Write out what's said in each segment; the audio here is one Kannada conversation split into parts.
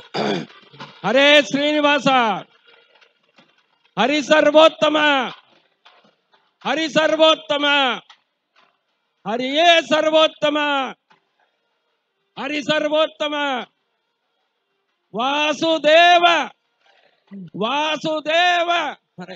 ಹರೇ ಶ್ರೀನಿವಾಸ ಹರಿ ಸರ್ವೋತ್ತಮ ಹರಿ ಸರ್ವೋತ್ತಮ ಹರಿಯೇ ಸರ್ವೋತ್ತಮ ಹರಿ ಸರ್ವೋತ್ತಮ ವಾಸುದೇವ ವಾಸುದೇವ ಹರೇ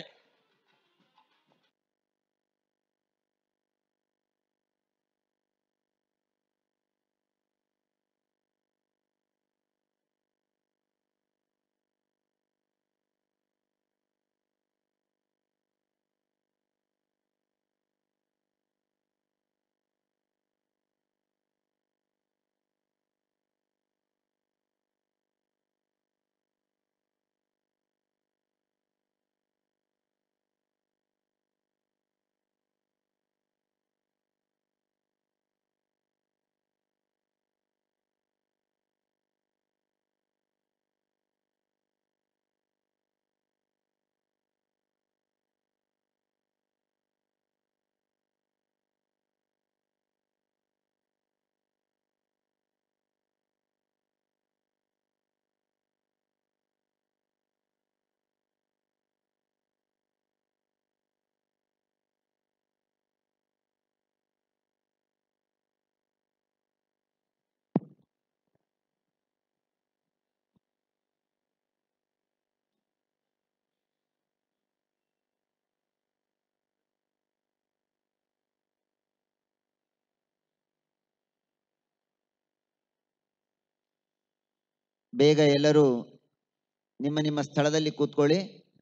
ಬೇಗ ಎಲ್ಲರೂ ನಿಮ್ಮ ನಿಮ್ಮ ಸ್ಥಳದಲ್ಲಿ ಕೂತ್ಕೊಳ್ಳಿ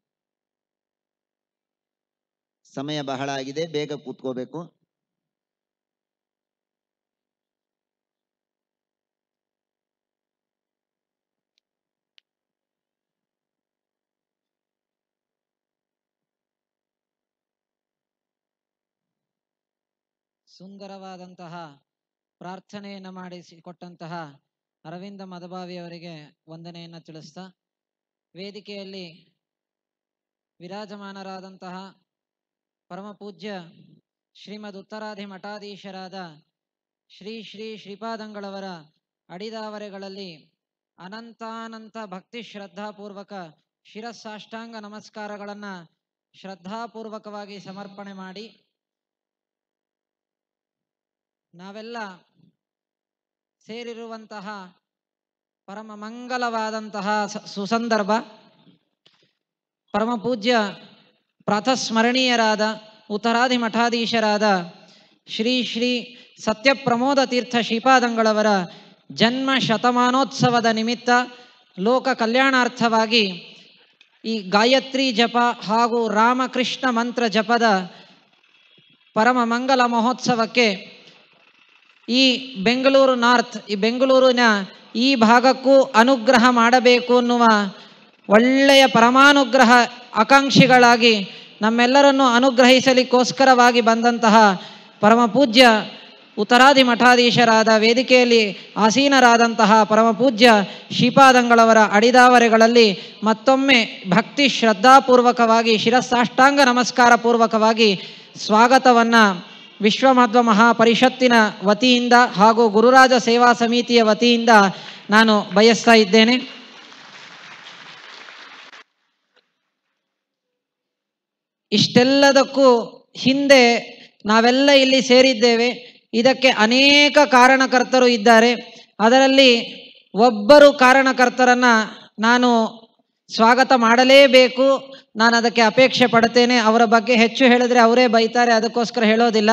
ಸಮಯ ಬಹಳ ಆಗಿದೆ ಬೇಗ ಕೂತ್ಕೋಬೇಕು ಸುಂದರವಾದಂತಹ ಪ್ರಾರ್ಥನೆಯನ್ನು ಮಾಡಿಸಿ ಕೊಟ್ಟಂತಹ ಅರವಿಂದ ಮದಭಾವಿ ಅವರಿಗೆ ವಂದನೆಯನ್ನು ತಿಳಿಸ್ತಾ ವೇದಿಕೆಯಲ್ಲಿ ವಿರಾಜಮಾನರಾದಂತಹ ಪರಮ ಪೂಜ್ಯ ಶ್ರೀಮದ್ ಉತ್ತರಾಧಿ ಮಠಾಧೀಶರಾದ ಶ್ರೀ ಶ್ರೀ ಶ್ರೀಪಾದಂಗಳವರ ಅಡಿದಾವರೆಗಳಲ್ಲಿ ಅನಂತಾನಂತ ಭಕ್ತಿ ಶ್ರದ್ಧಾಪೂರ್ವಕ ಶಿರಸಾಷ್ಟಾಂಗ ನಮಸ್ಕಾರಗಳನ್ನ ಶ್ರದ್ಧಾಪೂರ್ವಕವಾಗಿ ಸಮರ್ಪಣೆ ಮಾಡಿ ನಾವೆಲ್ಲ ಸೇರಿರುವಂತಹ ಪರಮ ಮಂಗಲವಾದಂತಹ ಸ- ಸುಸಂದರ್ಭ ಪರಮ ಪೂಜ್ಯ ಪ್ರಾತಸ್ಮರಣೀಯರಾದ ಉತ್ತರಾಧಿ ಮಠಾಧೀಶರಾದ ಶ್ರೀ ಶ್ರೀ ಸತ್ಯಪ್ರಮೋದ ತೀರ್ಥ ಶ್ರೀಪಾದಂಗಳವರ ಜನ್ಮ ಶತಮಾನೋತ್ಸವದ ನಿಮಿತ್ತ ಲೋಕ ಕಲ್ಯಾಣಾರ್ಥವಾಗಿ ಈ ಗಾಯತ್ರಿ ಜಪ ಹಾಗೂ ರಾಮಕೃಷ್ಣ ಮಂತ್ರ ಜಪದ ಪರಮ ಮಂಗಲ ಮಹೋತ್ಸವಕ್ಕೆ ಈ ಬೆಂಗಳೂರು ನಾರ್ತ್ ಈ ಬೆಂಗಳೂರಿನ ಈ ಭಾಗಕ್ಕೂ ಅನುಗ್ರಹ ಮಾಡಬೇಕು ಅನ್ನುವ ಒಳ್ಳೆಯ ಪರಮಾನುಗ್ರಹ ಆಕಾಂಕ್ಷಿಗಳಾಗಿ ನಮ್ಮೆಲ್ಲರನ್ನು ಅನುಗ್ರಹಿಸಲಿಕ್ಕೋಸ್ಕರವಾಗಿ ಬಂದಂತಹ ಪರಮ ಪೂಜ್ಯ ಉತ್ತರಾದಿ ಮಠಾಧೀಶರಾದ ವೇದಿಕೆಯಲ್ಲಿ ಆಸೀನರಾದಂತಹ ಪರಮ ಪೂಜ್ಯ ಶ್ರೀಪಾದಂಗಳವರ ಅಡಿದಾವರೆಗಳಲ್ಲಿ ಮತ್ತೊಮ್ಮೆ ಭಕ್ತಿ ಶ್ರದ್ಧಾಪೂರ್ವಕವಾಗಿ ಶಿರಸಾಷ್ಟಾಂಗ ನಮಸ್ಕಾರ ಪೂರ್ವಕವಾಗಿ ಸ್ವಾಗತವನ್ನು ವಿಶ್ವಮಧ್ವ ಮಹಾಪರಿಷತ್ತಿನ ವತಿಯಿಂದ ಹಾಗೂ ಗುರುರಾಜ ಸೇವಾ ಸಮಿತಿಯ ವತಿಯಿಂದ ನಾನು ಬಯಸ್ತಾ ಇದ್ದೇನೆ ಇಷ್ಟೆಲ್ಲದಕ್ಕೂ ಹಿಂದೆ ನಾವೆಲ್ಲ ಇಲ್ಲಿ ಸೇರಿದ್ದೇವೆ ಇದಕ್ಕೆ ಅನೇಕ ಕಾರಣಕರ್ತರು ಇದ್ದಾರೆ ಅದರಲ್ಲಿ ಒಬ್ಬರು ಕಾರಣಕರ್ತರನ್ನ ನಾನು ಸ್ವಾಗತ ಮಾಡಲೇಬೇಕು ನಾನು ಅದಕ್ಕೆ ಅಪೇಕ್ಷೆ ಪಡ್ತೇನೆ ಅವರ ಬಗ್ಗೆ ಹೆಚ್ಚು ಹೇಳಿದ್ರೆ ಅವರೇ ಬೈತಾರೆ ಅದಕ್ಕೋಸ್ಕರ ಹೇಳೋದಿಲ್ಲ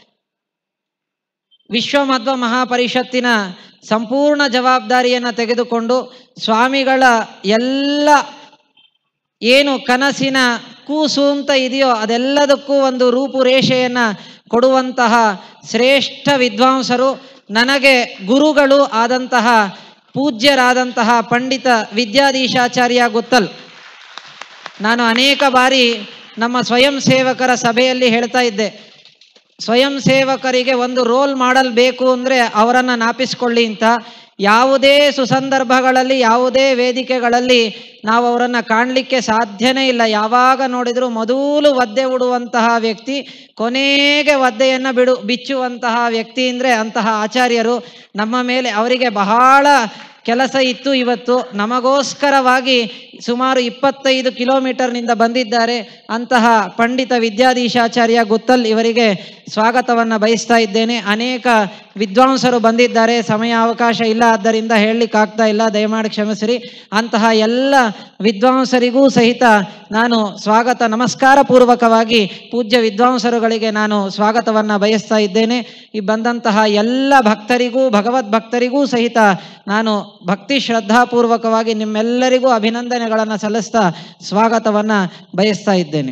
ವಿಶ್ವಮಧ್ವ ಮಹಾಪರಿಷತ್ತಿನ ಸಂಪೂರ್ಣ ಜವಾಬ್ದಾರಿಯನ್ನು ತೆಗೆದುಕೊಂಡು ಸ್ವಾಮಿಗಳ ಎಲ್ಲ ಏನು ಕನಸಿನ ಕೂಸು ಅಂತ ಇದೆಯೋ ಅದೆಲ್ಲದಕ್ಕೂ ಒಂದು ರೂಪುರೇಷೆಯನ್ನು ಕೊಡುವಂತಹ ಶ್ರೇಷ್ಠ ವಿದ್ವಾಂಸರು ನನಗೆ ಗುರುಗಳು ಆದಂತಹ ಪೂಜ್ಯರಾದಂತಹ ಪಂಡಿತ ವಿದ್ಯಾಧೀಶಾಚಾರ್ಯ ಗುತ್ತಲ್ ನಾನು ಅನೇಕ ಬಾರಿ ನಮ್ಮ ಸ್ವಯಂ ಸೇವಕರ ಸಭೆಯಲ್ಲಿ ಹೇಳ್ತಾ ಇದ್ದೆ ಸ್ವಯಂ ಸೇವಕರಿಗೆ ಒಂದು ರೋಲ್ ಮಾಡಲ್ ಬೇಕು ಅಂದರೆ ಅವರನ್ನು ನಾಪಿಸ್ಕೊಳ್ಳಿ ಅಂತ ಯಾವುದೇ ಸುಸಂದರ್ಭಗಳಲ್ಲಿ ಯಾವುದೇ ವೇದಿಕೆಗಳಲ್ಲಿ ನಾವು ಅವರನ್ನು ಕಾಣಲಿಕ್ಕೆ ಸಾಧ್ಯನೇ ಇಲ್ಲ ಯಾವಾಗ ನೋಡಿದರೂ ಮೊದಲು ಒದ್ದೆ ಉಡುವಂತಹ ವ್ಯಕ್ತಿ ಕೊನೆಗೆ ಒದ್ದೆಯನ್ನು ಬಿಡು ಬಿಚ್ಚುವಂತಹ ವ್ಯಕ್ತಿ ಅಂದರೆ ಅಂತಹ ಆಚಾರ್ಯರು ನಮ್ಮ ಮೇಲೆ ಅವರಿಗೆ ಬಹಳ ಕೆಲಸ ಇತ್ತು ಇವತ್ತು ನಮಗೋಸ್ಕರವಾಗಿ ಸುಮಾರು ಇಪ್ಪತ್ತೈದು ಕಿಲೋಮೀಟರ್ನಿಂದ ಬಂದಿದ್ದಾರೆ ಅಂತಹ ಪಂಡಿತ ವಿದ್ಯಾಧೀಶಾಚಾರ್ಯ ಗುತ್ತಲ್ ಇವರಿಗೆ ಸ್ವಾಗತವನ್ನು ಬಯಸ್ತಾ ಇದ್ದೇನೆ ಅನೇಕ ವಿದ್ವಾಂಸರು ಬಂದಿದ್ದಾರೆ ಸಮಯ ಅವಕಾಶ ಇಲ್ಲ ಆದ್ದರಿಂದ ಹೇಳಲಿಕ್ಕಾಗ್ತಾ ಇಲ್ಲ ದಯಮಾಡಿ ಕ್ಷಮಿಸಿರಿ ಅಂತಹ ಎಲ್ಲ ವಿದ್ವಾಂಸರಿಗೂ ಸಹಿತ ನಾನು ಸ್ವಾಗತ ನಮಸ್ಕಾರ ಪೂರ್ವಕವಾಗಿ ಪೂಜ್ಯ ವಿದ್ವಾಂಸರುಗಳಿಗೆ ನಾನು ಸ್ವಾಗತವನ್ನು ಬಯಸ್ತಾ ಇದ್ದೇನೆ ಈ ಬಂದಂತಹ ಎಲ್ಲ ಭಕ್ತರಿಗೂ ಭಗವದ್ ಭಕ್ತರಿಗೂ ಸಹಿತ ನಾನು ಭಕ್ತಿ ಶ್ರದ್ಧಾಪೂರ್ವಕವಾಗಿ ನಿಮ್ಮೆಲ್ಲರಿಗೂ ಅಭಿನಂದನೆಗಳನ್ನು ಸಲ್ಲಿಸ್ತಾ ಸ್ವಾಗತವನ್ನು ಬಯಸ್ತಾ ಇದ್ದೇನೆ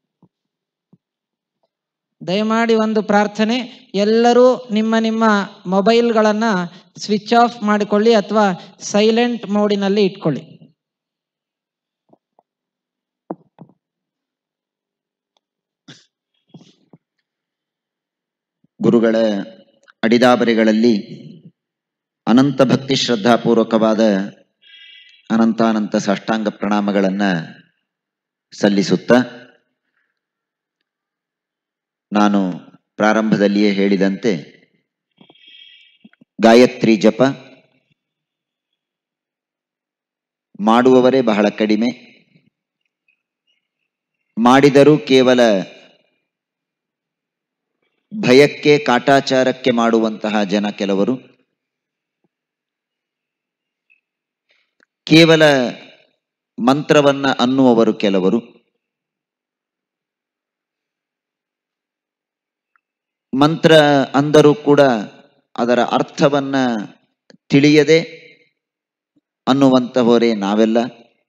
ದಯಮಾಡಿ ಒಂದು ಪ್ರಾರ್ಥನೆ ಎಲ್ಲರೂ ನಿಮ್ಮ ನಿಮ್ಮ ಮೊಬೈಲ್ಗಳನ್ನು ಸ್ವಿಚ್ ಆಫ್ ಮಾಡಿಕೊಳ್ಳಿ ಅಥವಾ ಸೈಲೆಂಟ್ ಮೋಡಿನಲ್ಲಿ ಇಟ್ಕೊಳ್ಳಿ ಗುರುಗಳ ಅಡಿದಾಬರಿಗಳಲ್ಲಿ ಅನಂತ ಭಕ್ತಿ ಶ್ರದ್ಧಾಪೂರ್ವಕವಾದ ಅನಂತಾನಂತ ಸಾಷ್ಟಾಂಗ ಪ್ರಣಾಮಗಳನ್ನ ಸಲ್ಲಿಸುತ್ತಾ ನಾನು ಪ್ರಾರಂಭದಲ್ಲಿಯೇ ಹೇಳಿದಂತೆ ಗಾಯತ್ರಿ ಜಪ ಮಾಡುವವರೇ ಬಹಳ ಕಡಿಮೆ ಮಾಡಿದರೂ ಕೇವಲ ಭಯಕ್ಕೆ ಕಾಟಾಚಾರಕ್ಕೆ ಮಾಡುವಂತಹ ಜನ ಕೆಲವರು ಕೇವಲ ಮಂತ್ರವನ್ನ ಅನ್ನುವವರು ಕೆಲವರು ಮಂತ್ರ ಅಂದರೂ ಕೂಡ ಅದರ ಅರ್ಥವನ್ನ ತಿಳಿಯದೆ ಅನ್ನುವಂತಹವರೇ ನಾವೆಲ್ಲ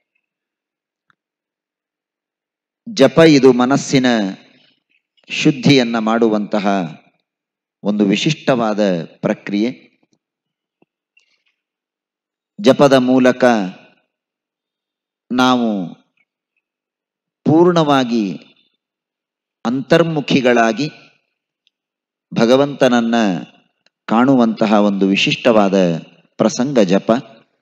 ಜಪ ಇದು ಮನಸ್ಸಿನ ಶುದ್ಧಿಯನ್ನ ಮಾಡುವಂತಹ ಒಂದು ವಿಶಿಷ್ಟವಾದ ಪ್ರಕ್ರಿಯೆ ಜಪದ ಮೂಲಕ ನಾವು ಪೂರ್ಣವಾಗಿ ಅಂತರ್ಮುಖಿಗಳಾಗಿ ಭಗವಂತನನ್ನ ಕಾಣುವಂತಹ ಒಂದು ವಿಶಿಷ್ಟವಾದ ಪ್ರಸಂಗ ಜಪ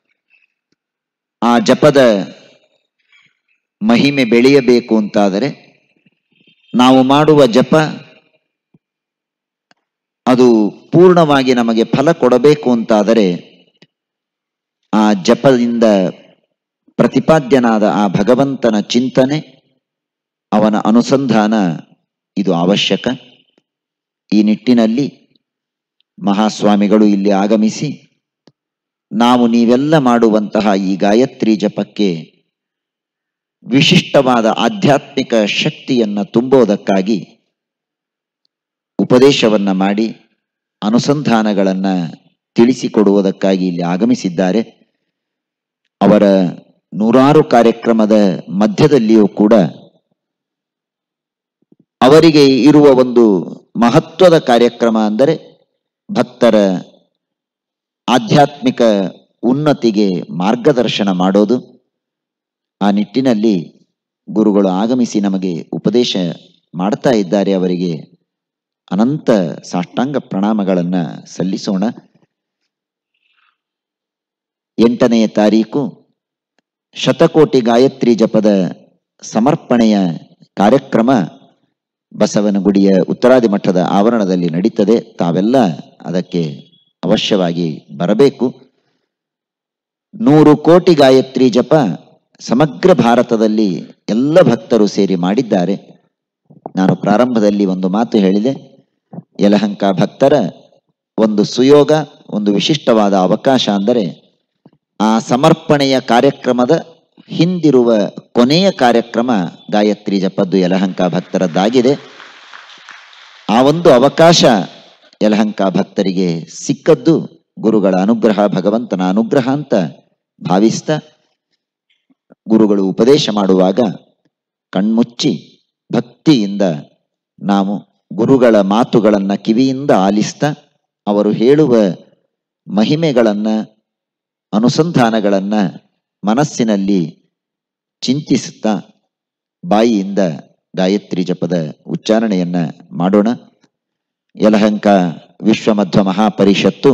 ಆ ಜಪದ ಮಹಿಮೆ ಬೆಳೆಯಬೇಕು ಅಂತಾದರೆ ನಾವು ಮಾಡುವ ಜಪ ಅದು ಪೂರ್ಣವಾಗಿ ನಮಗೆ ಫಲ ಕೊಡಬೇಕು ಅಂತಾದರೆ ಆ ಜಪದಿಂದ ಪ್ರತಿಪಾದ್ಯನಾದ ಆ ಭಗವಂತನ ಚಿಂತನೆ ಅವನ ಅನುಸಂಧಾನ ಇದು ಅವಶ್ಯಕ ಈ ನಿಟ್ಟಿನಲ್ಲಿ ಮಹಾಸ್ವಾಮಿಗಳು ಇಲ್ಲಿ ಆಗಮಿಸಿ ನಾವು ನೀವೆಲ್ಲ ಮಾಡುವಂತಹ ಈ ಗಾಯತ್ರಿ ಜಪಕ್ಕೆ ವಿಶಿಷ್ಟವಾದ ಆಧ್ಯಾತ್ಮಿಕ ಶಕ್ತಿಯನ್ನ ತುಂಬೋದಕ್ಕಾಗಿ ಉಪದೇಶವನ್ನ ಮಾಡಿ ಅನುಸಂಧಾನಗಳನ್ನ ತಿಳಿಸಿಕೊಡುವುದಕ್ಕಾಗಿ ಇಲ್ಲಿ ಆಗಮಿಸಿದ್ದಾರೆ ಅವರ ನೂರಾರು ಕಾರ್ಯಕ್ರಮದ ಮಧ್ಯದಲ್ಲಿಯೂ ಕೂಡ ಅವರಿಗೆ ಇರುವ ಒಂದು ಮಹತ್ವದ ಕಾರ್ಯಕ್ರಮ ಅಂದರೆ ಭಕ್ತರ ಆಧ್ಯಾತ್ಮಿಕ ಉನ್ನತಿಗೆ ಮಾರ್ಗದರ್ಶನ ಮಾಡೋದು ಆ ನಿಟ್ಟಿನಲ್ಲಿ ಗುರುಗಳು ಆಗಮಿಸಿ ನಮಗೆ ಉಪದೇಶ ಮಾಡ್ತಾ ಇದ್ದಾರೆ ಅವರಿಗೆ ಅನಂತ ಸಾಷ್ಟಾಂಗ ಪ್ರಣಾಮಗಳನ್ನ ಸಲ್ಲಿಸೋಣ ಎಂಟನೆಯ ತಾರೀಕು ಶತಕೋಟಿ ಗಾಯತ್ರಿ ಜಪದ ಸಮರ್ಪಣೆಯ ಕಾರ್ಯಕ್ರಮ ಬಸವನಗುಡಿಯ ಉತ್ತರಾದಿ ಮಠದ ಆವರಣದಲ್ಲಿ ನಡೀತದೆ ತಾವೆಲ್ಲ ಅದಕ್ಕೆ ಅವಶ್ಯವಾಗಿ ಬರಬೇಕು ನೂರು ಕೋಟಿ ಗಾಯತ್ರಿ ಜಪ ಸಮಗ್ರ ಭಾರತದಲ್ಲಿ ಎಲ್ಲ ಭಕ್ತರು ಸೇರಿ ಮಾಡಿದ್ದಾರೆ ನಾನು ಪ್ರಾರಂಭದಲ್ಲಿ ಒಂದು ಮಾತು ಹೇಳಿದೆ ಯಲಹಂಕ ಭಕ್ತರ ಒಂದು ಸುಯೋಗ ಒಂದು ವಿಶಿಷ್ಟವಾದ ಅವಕಾಶ ಅಂದರೆ ಆ ಸಮರ್ಪಣೆಯ ಕಾರ್ಯಕ್ರಮದ ಹಿಂದಿರುವ ಕೊನೆಯ ಕಾರ್ಯಕ್ರಮ ಗಾಯತ್ರಿ ಜಪದ್ದು ಯಲಹಂಕ ಭಕ್ತರದ್ದಾಗಿದೆ ಆ ಒಂದು ಅವಕಾಶ ಯಲಹಂಕ ಭಕ್ತರಿಗೆ ಸಿಕ್ಕದ್ದು ಗುರುಗಳ ಅನುಗ್ರಹ ಭಗವಂತನ ಅನುಗ್ರಹ ಅಂತ ಭಾವಿಸ್ತಾ ಗುರುಗಳು ಉಪದೇಶ ಮಾಡುವಾಗ ಕಣ್ಮುಚ್ಚಿ ಭಕ್ತಿಯಿಂದ ನಾವು ಗುರುಗಳ ಮಾತುಗಳನ್ನ ಕಿವಿಯಿಂದ ಆಲಿಸ್ತಾ ಅವರು ಹೇಳುವ ಮಹಿಮೆಗಳನ್ನ ಅನುಸಂಧಾನಗಳನ್ನ ಮನಸ್ಸಿನಲ್ಲಿ ಚಿಂತಿಸುತ್ತಾ ಬಾಯಿಯಿಂದ ಗಾಯತ್ರಿ ಜಪದ ಉಚ್ಚಾರಣೆಯನ್ನ ಮಾಡೋಣ ಯಲಹಂಕ ವಿಶ್ವಮಧ್ವ ಮಹಾಪರಿಷತ್ತು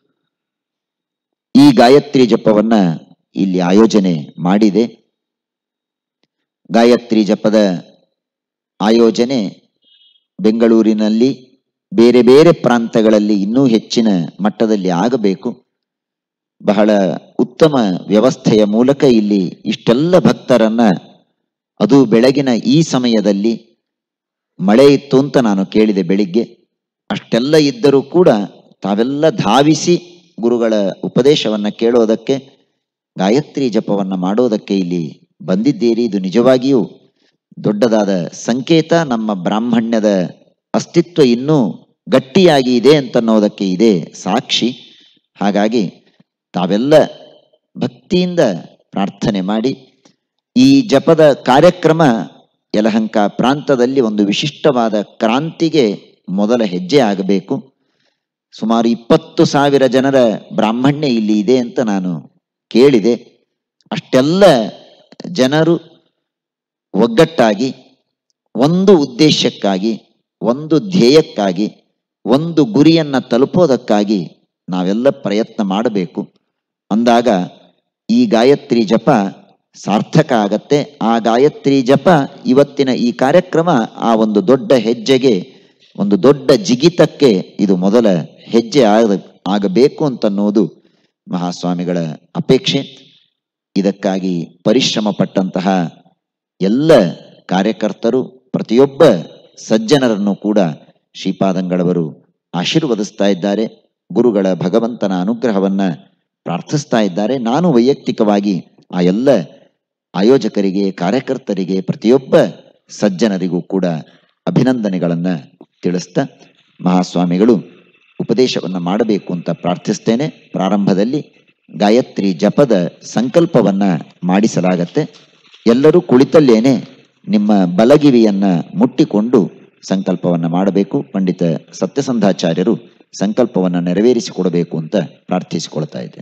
ಈ ಗಾಯತ್ರಿ ಜಪವನ್ನ ಇಲ್ಲಿ ಆಯೋಜನೆ ಮಾಡಿದೆ ಗಾಯತ್ರಿ ಜಪದ ಆಯೋಜನೆ ಬೆಂಗಳೂರಿನಲ್ಲಿ ಬೇರೆ ಬೇರೆ ಪ್ರಾಂತಗಳಲ್ಲಿ ಇನ್ನೂ ಹೆಚ್ಚಿನ ಮಟ್ಟದಲ್ಲಿ ಆಗಬೇಕು ಬಹಳ ಉತ್ತಮ ವ್ಯವಸ್ಥೆಯ ಮೂಲಕ ಇಲ್ಲಿ ಇಷ್ಟೆಲ್ಲ ಭಕ್ತರನ್ನ ಅದು ಬೆಳಗಿನ ಈ ಸಮಯದಲ್ಲಿ ಮಳೆ ಇತ್ತು ಅಂತ ನಾನು ಕೇಳಿದೆ ಬೆಳಿಗ್ಗೆ ಅಷ್ಟೆಲ್ಲ ಇದ್ದರೂ ಕೂಡ ತಾವೆಲ್ಲ ಧಾವಿಸಿ ಗುರುಗಳ ಉಪದೇಶವನ್ನ ಕೇಳೋದಕ್ಕೆ ಗಾಯತ್ರಿ ಜಪವನ್ನ ಮಾಡೋದಕ್ಕೆ ಇಲ್ಲಿ ಬಂದಿದ್ದೀರಿ ಇದು ನಿಜವಾಗಿಯೂ ದೊಡ್ಡದಾದ ಸಂಕೇತ ನಮ್ಮ ಬ್ರಾಹ್ಮಣ್ಯದ ಅಸ್ತಿತ್ವ ಇನ್ನೂ ಗಟ್ಟಿಯಾಗಿ ಇದೆ ಅಂತನ್ನೋದಕ್ಕೆ ಇದೆ ಸಾಕ್ಷಿ ಹಾಗಾಗಿ ತಾವೆಲ್ಲ ಭಕ್ತಿಯಿಂದ ಪ್ರಾರ್ಥನೆ ಮಾಡಿ ಈ ಜಪದ ಕಾರ್ಯಕ್ರಮ ಯಲಹಂಕ ಪ್ರಾಂತದಲ್ಲಿ ಒಂದು ವಿಶಿಷ್ಟವಾದ ಕ್ರಾಂತಿಗೆ ಮೊದಲ ಹೆಜ್ಜೆ ಆಗಬೇಕು ಸುಮಾರು ಇಪ್ಪತ್ತು ಸಾವಿರ ಜನರ ಬ್ರಾಹ್ಮಣ್ಯ ಇಲ್ಲಿ ಇದೆ ಅಂತ ನಾನು ಕೇಳಿದೆ ಅಷ್ಟೆಲ್ಲ ಜನರು ಒಗ್ಗಟ್ಟಾಗಿ ಒಂದು ಉದ್ದೇಶಕ್ಕಾಗಿ ಒಂದು ಧ್ಯೇಯಕ್ಕಾಗಿ ಒಂದು ಗುರಿಯನ್ನ ತಲುಪೋದಕ್ಕಾಗಿ ನಾವೆಲ್ಲ ಪ್ರಯತ್ನ ಮಾಡಬೇಕು ಅಂದಾಗ ಈ ಗಾಯತ್ರಿ ಜಪ ಸಾರ್ಥಕ ಆಗತ್ತೆ ಆ ಗಾಯತ್ರಿ ಜಪ ಇವತ್ತಿನ ಈ ಕಾರ್ಯಕ್ರಮ ಆ ಒಂದು ದೊಡ್ಡ ಹೆಜ್ಜೆಗೆ ಒಂದು ದೊಡ್ಡ ಜಿಗಿತಕ್ಕೆ ಇದು ಮೊದಲ ಹೆಜ್ಜೆ ಆಗ ಆಗಬೇಕು ಅಂತನ್ನುವುದು ಮಹಾಸ್ವಾಮಿಗಳ ಅಪೇಕ್ಷೆ ಇದಕ್ಕಾಗಿ ಪರಿಶ್ರಮ ಪಟ್ಟಂತಹ ಎಲ್ಲ ಕಾರ್ಯಕರ್ತರು ಪ್ರತಿಯೊಬ್ಬ ಸಜ್ಜನರನ್ನು ಕೂಡ ಶ್ರೀಪಾದಂಗಳವರು ಆಶೀರ್ವದಿಸ್ತಾ ಇದ್ದಾರೆ ಗುರುಗಳ ಭಗವಂತನ ಅನುಗ್ರಹವನ್ನ ಪ್ರಾರ್ಥಿಸ್ತಾ ಇದ್ದಾರೆ ನಾನು ವೈಯಕ್ತಿಕವಾಗಿ ಆ ಎಲ್ಲ ಆಯೋಜಕರಿಗೆ ಕಾರ್ಯಕರ್ತರಿಗೆ ಪ್ರತಿಯೊಬ್ಬ ಸಜ್ಜನರಿಗೂ ಕೂಡ ಅಭಿನಂದನೆಗಳನ್ನ ತಿಳಿಸ್ತಾ ಮಹಾಸ್ವಾಮಿಗಳು ಉಪದೇಶವನ್ನ ಮಾಡಬೇಕು ಅಂತ ಪ್ರಾರ್ಥಿಸ್ತೇನೆ ಪ್ರಾರಂಭದಲ್ಲಿ ಗಾಯತ್ರಿ ಜಪದ ಸಂಕಲ್ಪವನ್ನ ಮಾಡಿಸಲಾಗತ್ತೆ ಎಲ್ಲರೂ ಕುಳಿತಲ್ಲೇನೆ ನಿಮ್ಮ ಬಲಗಿವಿಯನ್ನ ಮುಟ್ಟಿಕೊಂಡು ಸಂಕಲ್ಪವನ್ನ ಮಾಡಬೇಕು ಪಂಡಿತ ಸತ್ಯಸಂಧಾಚಾರ್ಯರು ಸಂಕಲ್ಪವನ್ನ ನೆರವೇರಿಸಿಕೊಡಬೇಕು ಅಂತ ಪ್ರಾರ್ಥಿಸಿಕೊಳ್ತಾ ಇದ್ದೆ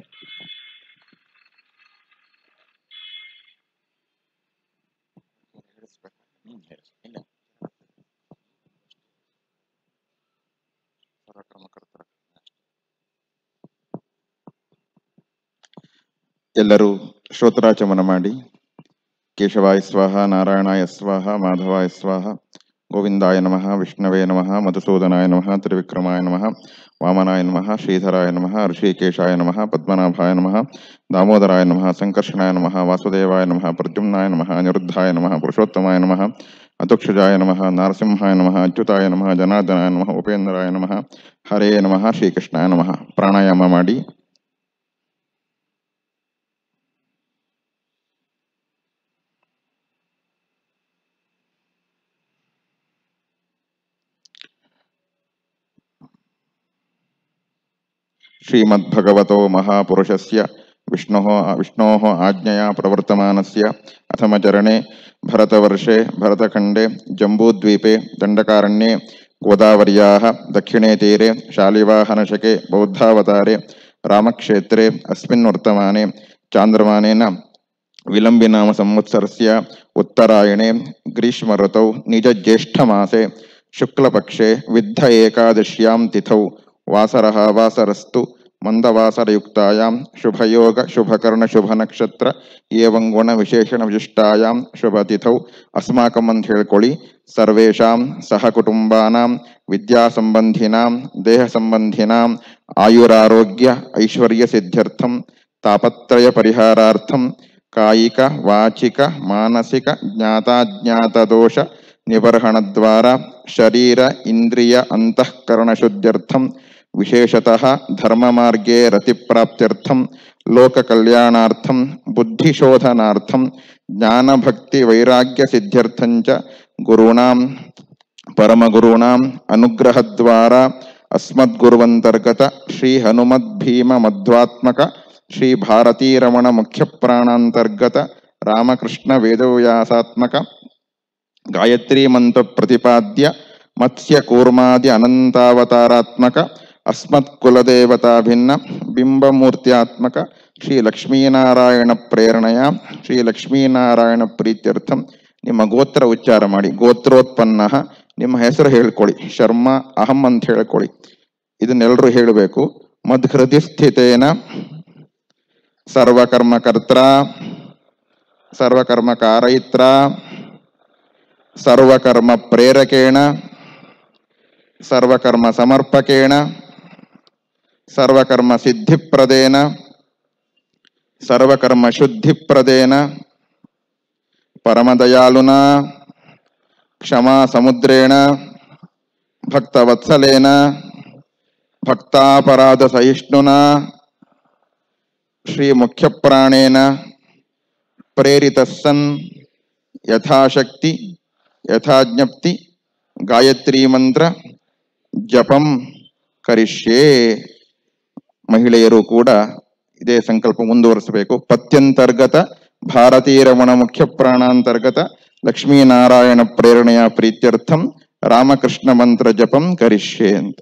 ಎಲ್ಲರೂ ಶ್ರೋತ್ರಾಚಮನ ಮಾಡಿ ಕೇಶವಾಯ ಸ್ವಾಹ ನಾರಾಯಣಾಯ ಸ್ವಾಹ ಮಾಧವಾಯ ಸ್ವಾಹ ಗೋವಿಂದಾಯ ನಮಃ ವಿಷ್ಣವೇ ನಮಃ ಮಧುಸೂದನಾಯ ನಮಃ ತ್ರಿವಿಕ್ರಮಾಯ ನಮಃ ವಾಮನಾಯ ನಮಃ ಶ್ರೀಧರಾಯ ನಮಃ ಋಷಿಕೇಶಾಯ ನಮಃ ಪದ್ಮನಾಭಾಯ ನಮಃ ದಾಮೋದರಾಯ ನಮಃ ಸಂಕರ್ಷಣಾಯ ನಮಃ ವಾಸುದೇವಾಯ ನಮಃ ಪ್ರದ್ಯುಮ್ನಾಯ ನಮಃ ಅನಿರುದ್ಧಾಯ ನಮಃ ಪುರುಷೋತ್ತಮಾಯ ನಮಃ ಅತುಕ್ಷಜಾಯ ನಮಃ ನಾರಸಿಂಹಾಯ ನಮಃ ಅಚ್ಯುತಾಯ ನಮಃ ಜನಾರ್ದನಾಯ ನಮಃ ಉಪೇಂದ್ರಾಯ ನಮಃ ಹರೇ ನಮಃ ಶ್ರೀಕೃಷ್ಣಾಯ ನಮಃ ಪ್ರಾಣಾಯಾಮ ಮಾಡಿ श्रीमद्भगवतो महापुरुषस्य विष्णोः विष्णोः आज्ञया प्रवर्तमानस्य अथमचरणे भरतवर्षे भरतखण्डे जम्बूद्वीपे दण्डकारण्ये गोदावर्याः दक्षिणे तीरे शालिवाहनशके बौद्धावतारे रामक्षेत्रे अस्मिन् वर्तमाने चान्द्रमानेन विलम्बिनाम संवत्सरस्य उत्तरायणे ग्रीष्मऋतौ निजज्येष्ठमासे शुक्लपक्षे विद्ध एकादश्यां तिथौ वासरः वासरस्तु ಮಂದವಾಸರಯುಕ್ತಾಯಾಂ ಶುಭಯೋಗ ಶುಭಕರ್ಣ ಶುಭ ನಕ್ಷತ್ರ ಏವಂ ಗುಣ ವಿಶೇಷಣ ವಿಶಿಷ್ಟಾಯಾಂ ಶುಭ ತಿಥೌ ಅಸ್ಮಾಕಂ ಅಂತ ಹೇಳ್ಕೊಳ್ಳಿ ಸರ್ವೇಷಾಂ ಸಹ ಕುಟುಂಬಾನಾಂ ವಿದ್ಯಾ ಸಂಬಂಧಿನಾಂ ದೇಹ ಸಂಬಂಧಿನಾಂ ಆಯುರಾರೋಗ್ಯ ಐಶ್ವರ್ಯ ಸಿದ್ಧ್ಯರ್ಥಂ ತಾಪತ್ರಯ ಪರಿಹಾರಾರ್ಥಂ ಕಾಯಿಕ ವಾಚಿಕ ಮಾನಸಿಕ ಜ್ಞಾತಾಜ್ಞಾತದೋಷ ನಿಬರ್ಹಣದ್ವಾರ ಶರೀರ ಇಂದ್ರಿಯ ಅಂತಃಕರಣ ಶುದ್ಧ್ಯರ್ಥಂ ವಿಶೇಷತಃ ಧರ್ಮಮಾರ್ಗೇ ರತಿಪ್ರಾಪ್ತ್ಯರ್ಥಂ ಲೋಕಕಲ್ಯಾಣಾರ್ಥಂ ಬುದ್ಧಿಶೋಧನಾರ್ಥಂ ಜ್ಞಾನಭಕ್ತಿ ವೈರಾಗ್ಯ ಸಿದ್ಧ್ಯರ್ಥಂಚ ಗುರುಣಾಂ ಪರಮಗುರುಣಾಂ ಅನುಗ್ರಹದ್ವಾರ ಅಸ್ಮದ್ಗುರುವಂತರ್ಗತ ಶ್ರೀ ಹನುಮದ್ ಭೀಮ ಮಧ್ವಾತ್ಮಕ ಶ್ರೀ ಭಾರತೀರಮಣ ಮುಖ್ಯ ಪ್ರಾಣಾಂತರ್ಗತ ರಾಮಕೃಷ್ಣ ವೇದವ್ಯಾಸಾತ್ಮಕ ಗಾಯತ್ರಿ ಮಂತ್ರ ಪ್ರತಿಪಾದ್ಯ ಮತ್ಸ್ಯ ಕೂರ್ಮಾದಿ ಅನಂತಾವತಾರಾತ್ಮಕ ಅಸ್ಮತ್ ಕುಲದೇವತಾಭಿನ್ನ ಬಿಂಬಮೂರ್ತ್ಯಾತ್ಮಕ ಶ್ರೀ ಲಕ್ಷ್ಮೀನಾರಾಯಣ ಪ್ರೇರಣೆಯ ಶ್ರೀ ಲಕ್ಷ್ಮೀನಾರಾಯಣ ಪ್ರೀತ್ಯರ್ಥಂ ನಿಮ್ಮ ಗೋತ್ರ ಉಚ್ಚಾರ ಮಾಡಿ ಗೋತ್ರೋತ್ಪನ್ನ ನಿಮ್ಮ ಹೆಸರು ಹೇಳ್ಕೊಳ್ಳಿ ಶರ್ಮಾ ಅಹಂ ಅಂತ ಹೇಳ್ಕೊಳ್ಳಿ ಇದನ್ನೆಲ್ಲರೂ ಹೇಳಬೇಕು ಮಧ್ಹೃತಿ ಸ್ಥಿತೇನ ಸರ್ವಕರ್ಮಕರ್ತ್ರ ಸರ್ವಕರ್ಮಕಾರಯಿತ್ರ ಸರ್ವಕರ್ಮ ಪ್ರೇರಕೇಣ ಸರ್ವಕರ್ಮ ಸಮರ್ಪಕೇಣ ಸರ್ವಕರ್ಮ ಸಿದ್ಧಿಪ್ರದೇನ ಸರ್ವಕರ್ಮ ಶುದ್ಧಿಪ್ರದೇನ ಪರಮದಯಾಲುನಾ ಕ್ಷಮಾ ಸಮುದ್ರೇಣ ಭಕ್ತವತ್ಸಲೇನ ಭಕ್ತಾಪರಾಧ ಸಹಿಷ್ಣುನಾ ಶ್ರೀ ಮುಖ್ಯಪ್ರಾಣೇನ ಪ್ರೇರಿತಸ್ಸನ್ ಯಥಾಶಕ್ತಿ ಯಥಾಜ್ಞಪ್ತಿ ಗಾಯತ್ರಿ ಮಂತ್ರ ಜಪಂ ಕರಿಷ್ಯೇ ಮಹಿಳೆಯರು ಕೂಡ ಇದೇ ಸಂಕಲ್ಪ ಮುಂದುವರಿಸಬೇಕು ಪತ್ಯಂತರ್ಗತ ಭಾರತೀಯ ರಮಣ ಮುಖ್ಯ ಪ್ರಾಣಾಂತರ್ಗತ ಲಕ್ಷ್ಮೀನಾರಾಯಣ ಪ್ರೇರಣೆಯ ಪ್ರೀತ್ಯರ್ಥಂ ರಾಮಕೃಷ್ಣ ಮಂತ್ರ ಜಪಂ ಕರಿಷ್ಯೆ ಅಂತ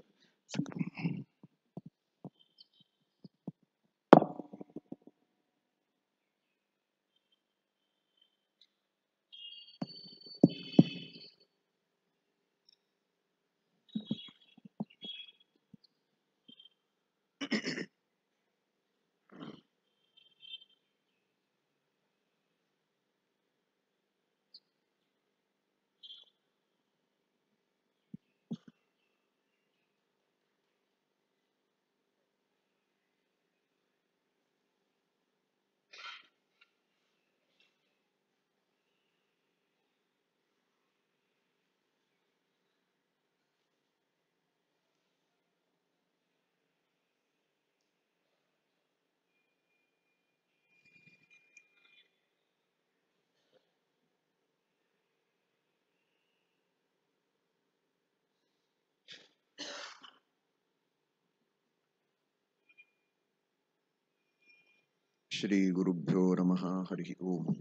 श्रीगुरुभ्यो नमः हरिः ओम्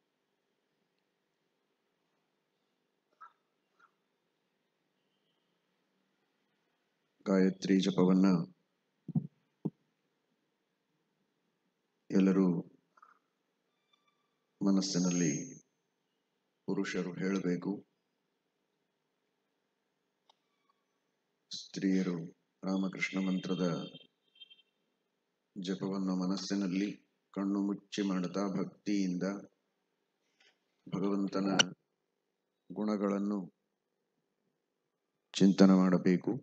ಗಾಯತ್ರಿ ಜಪವನ್ನ ಎಲ್ಲರೂ ಮನಸ್ಸಿನಲ್ಲಿ ಪುರುಷರು ಹೇಳಬೇಕು ಸ್ತ್ರೀಯರು ರಾಮಕೃಷ್ಣ ಮಂತ್ರದ ಜಪವನ್ನು ಮನಸ್ಸಿನಲ್ಲಿ ಕಣ್ಣು ಮುಚ್ಚಿ ಮಾಡುತ್ತಾ ಭಕ್ತಿಯಿಂದ ಭಗವಂತನ ಗುಣಗಳನ್ನು ಚಿಂತನೆ ಮಾಡಬೇಕು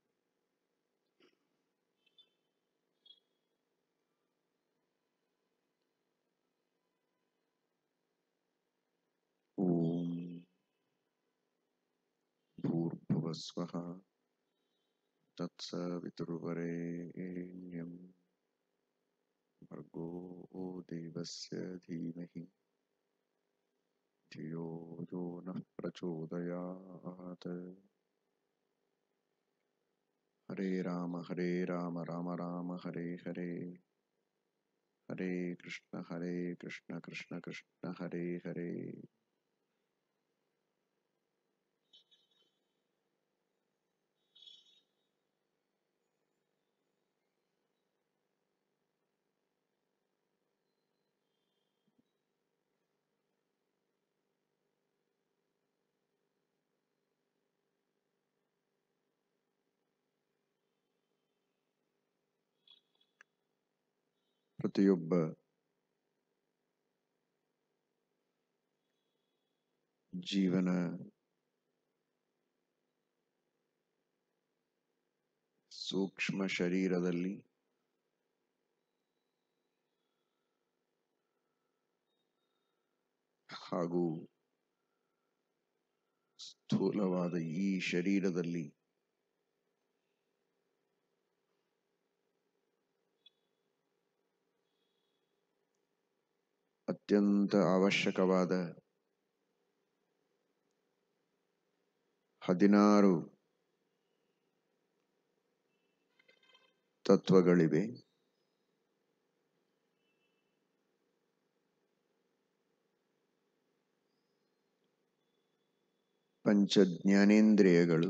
ಓಂ ಭೂರ್ಭುವಸ್ವಃ तत्सवितुर्वरेण्यं भर्गो देवस्य धीमहि धियो यो नः प्रचोदयात् हरे राम हरे राम राम राम हरे हरे हरे कृष्ण हरे कृष्ण कृष्ण कृष्ण हरे हरे ಪ್ರತಿಯೊಬ್ಬ ಜೀವನ ಸೂಕ್ಷ್ಮ ಶರೀರದಲ್ಲಿ ಹಾಗೂ ಸ್ಥೂಲವಾದ ಈ ಶರೀರದಲ್ಲಿ ಅತ್ಯಂತ ಅವಶ್ಯಕವಾದ ಹದಿನಾರು ತತ್ವಗಳಿವೆ ಪಂಚ ಜ್ಞಾನೇಂದ್ರಿಯಗಳು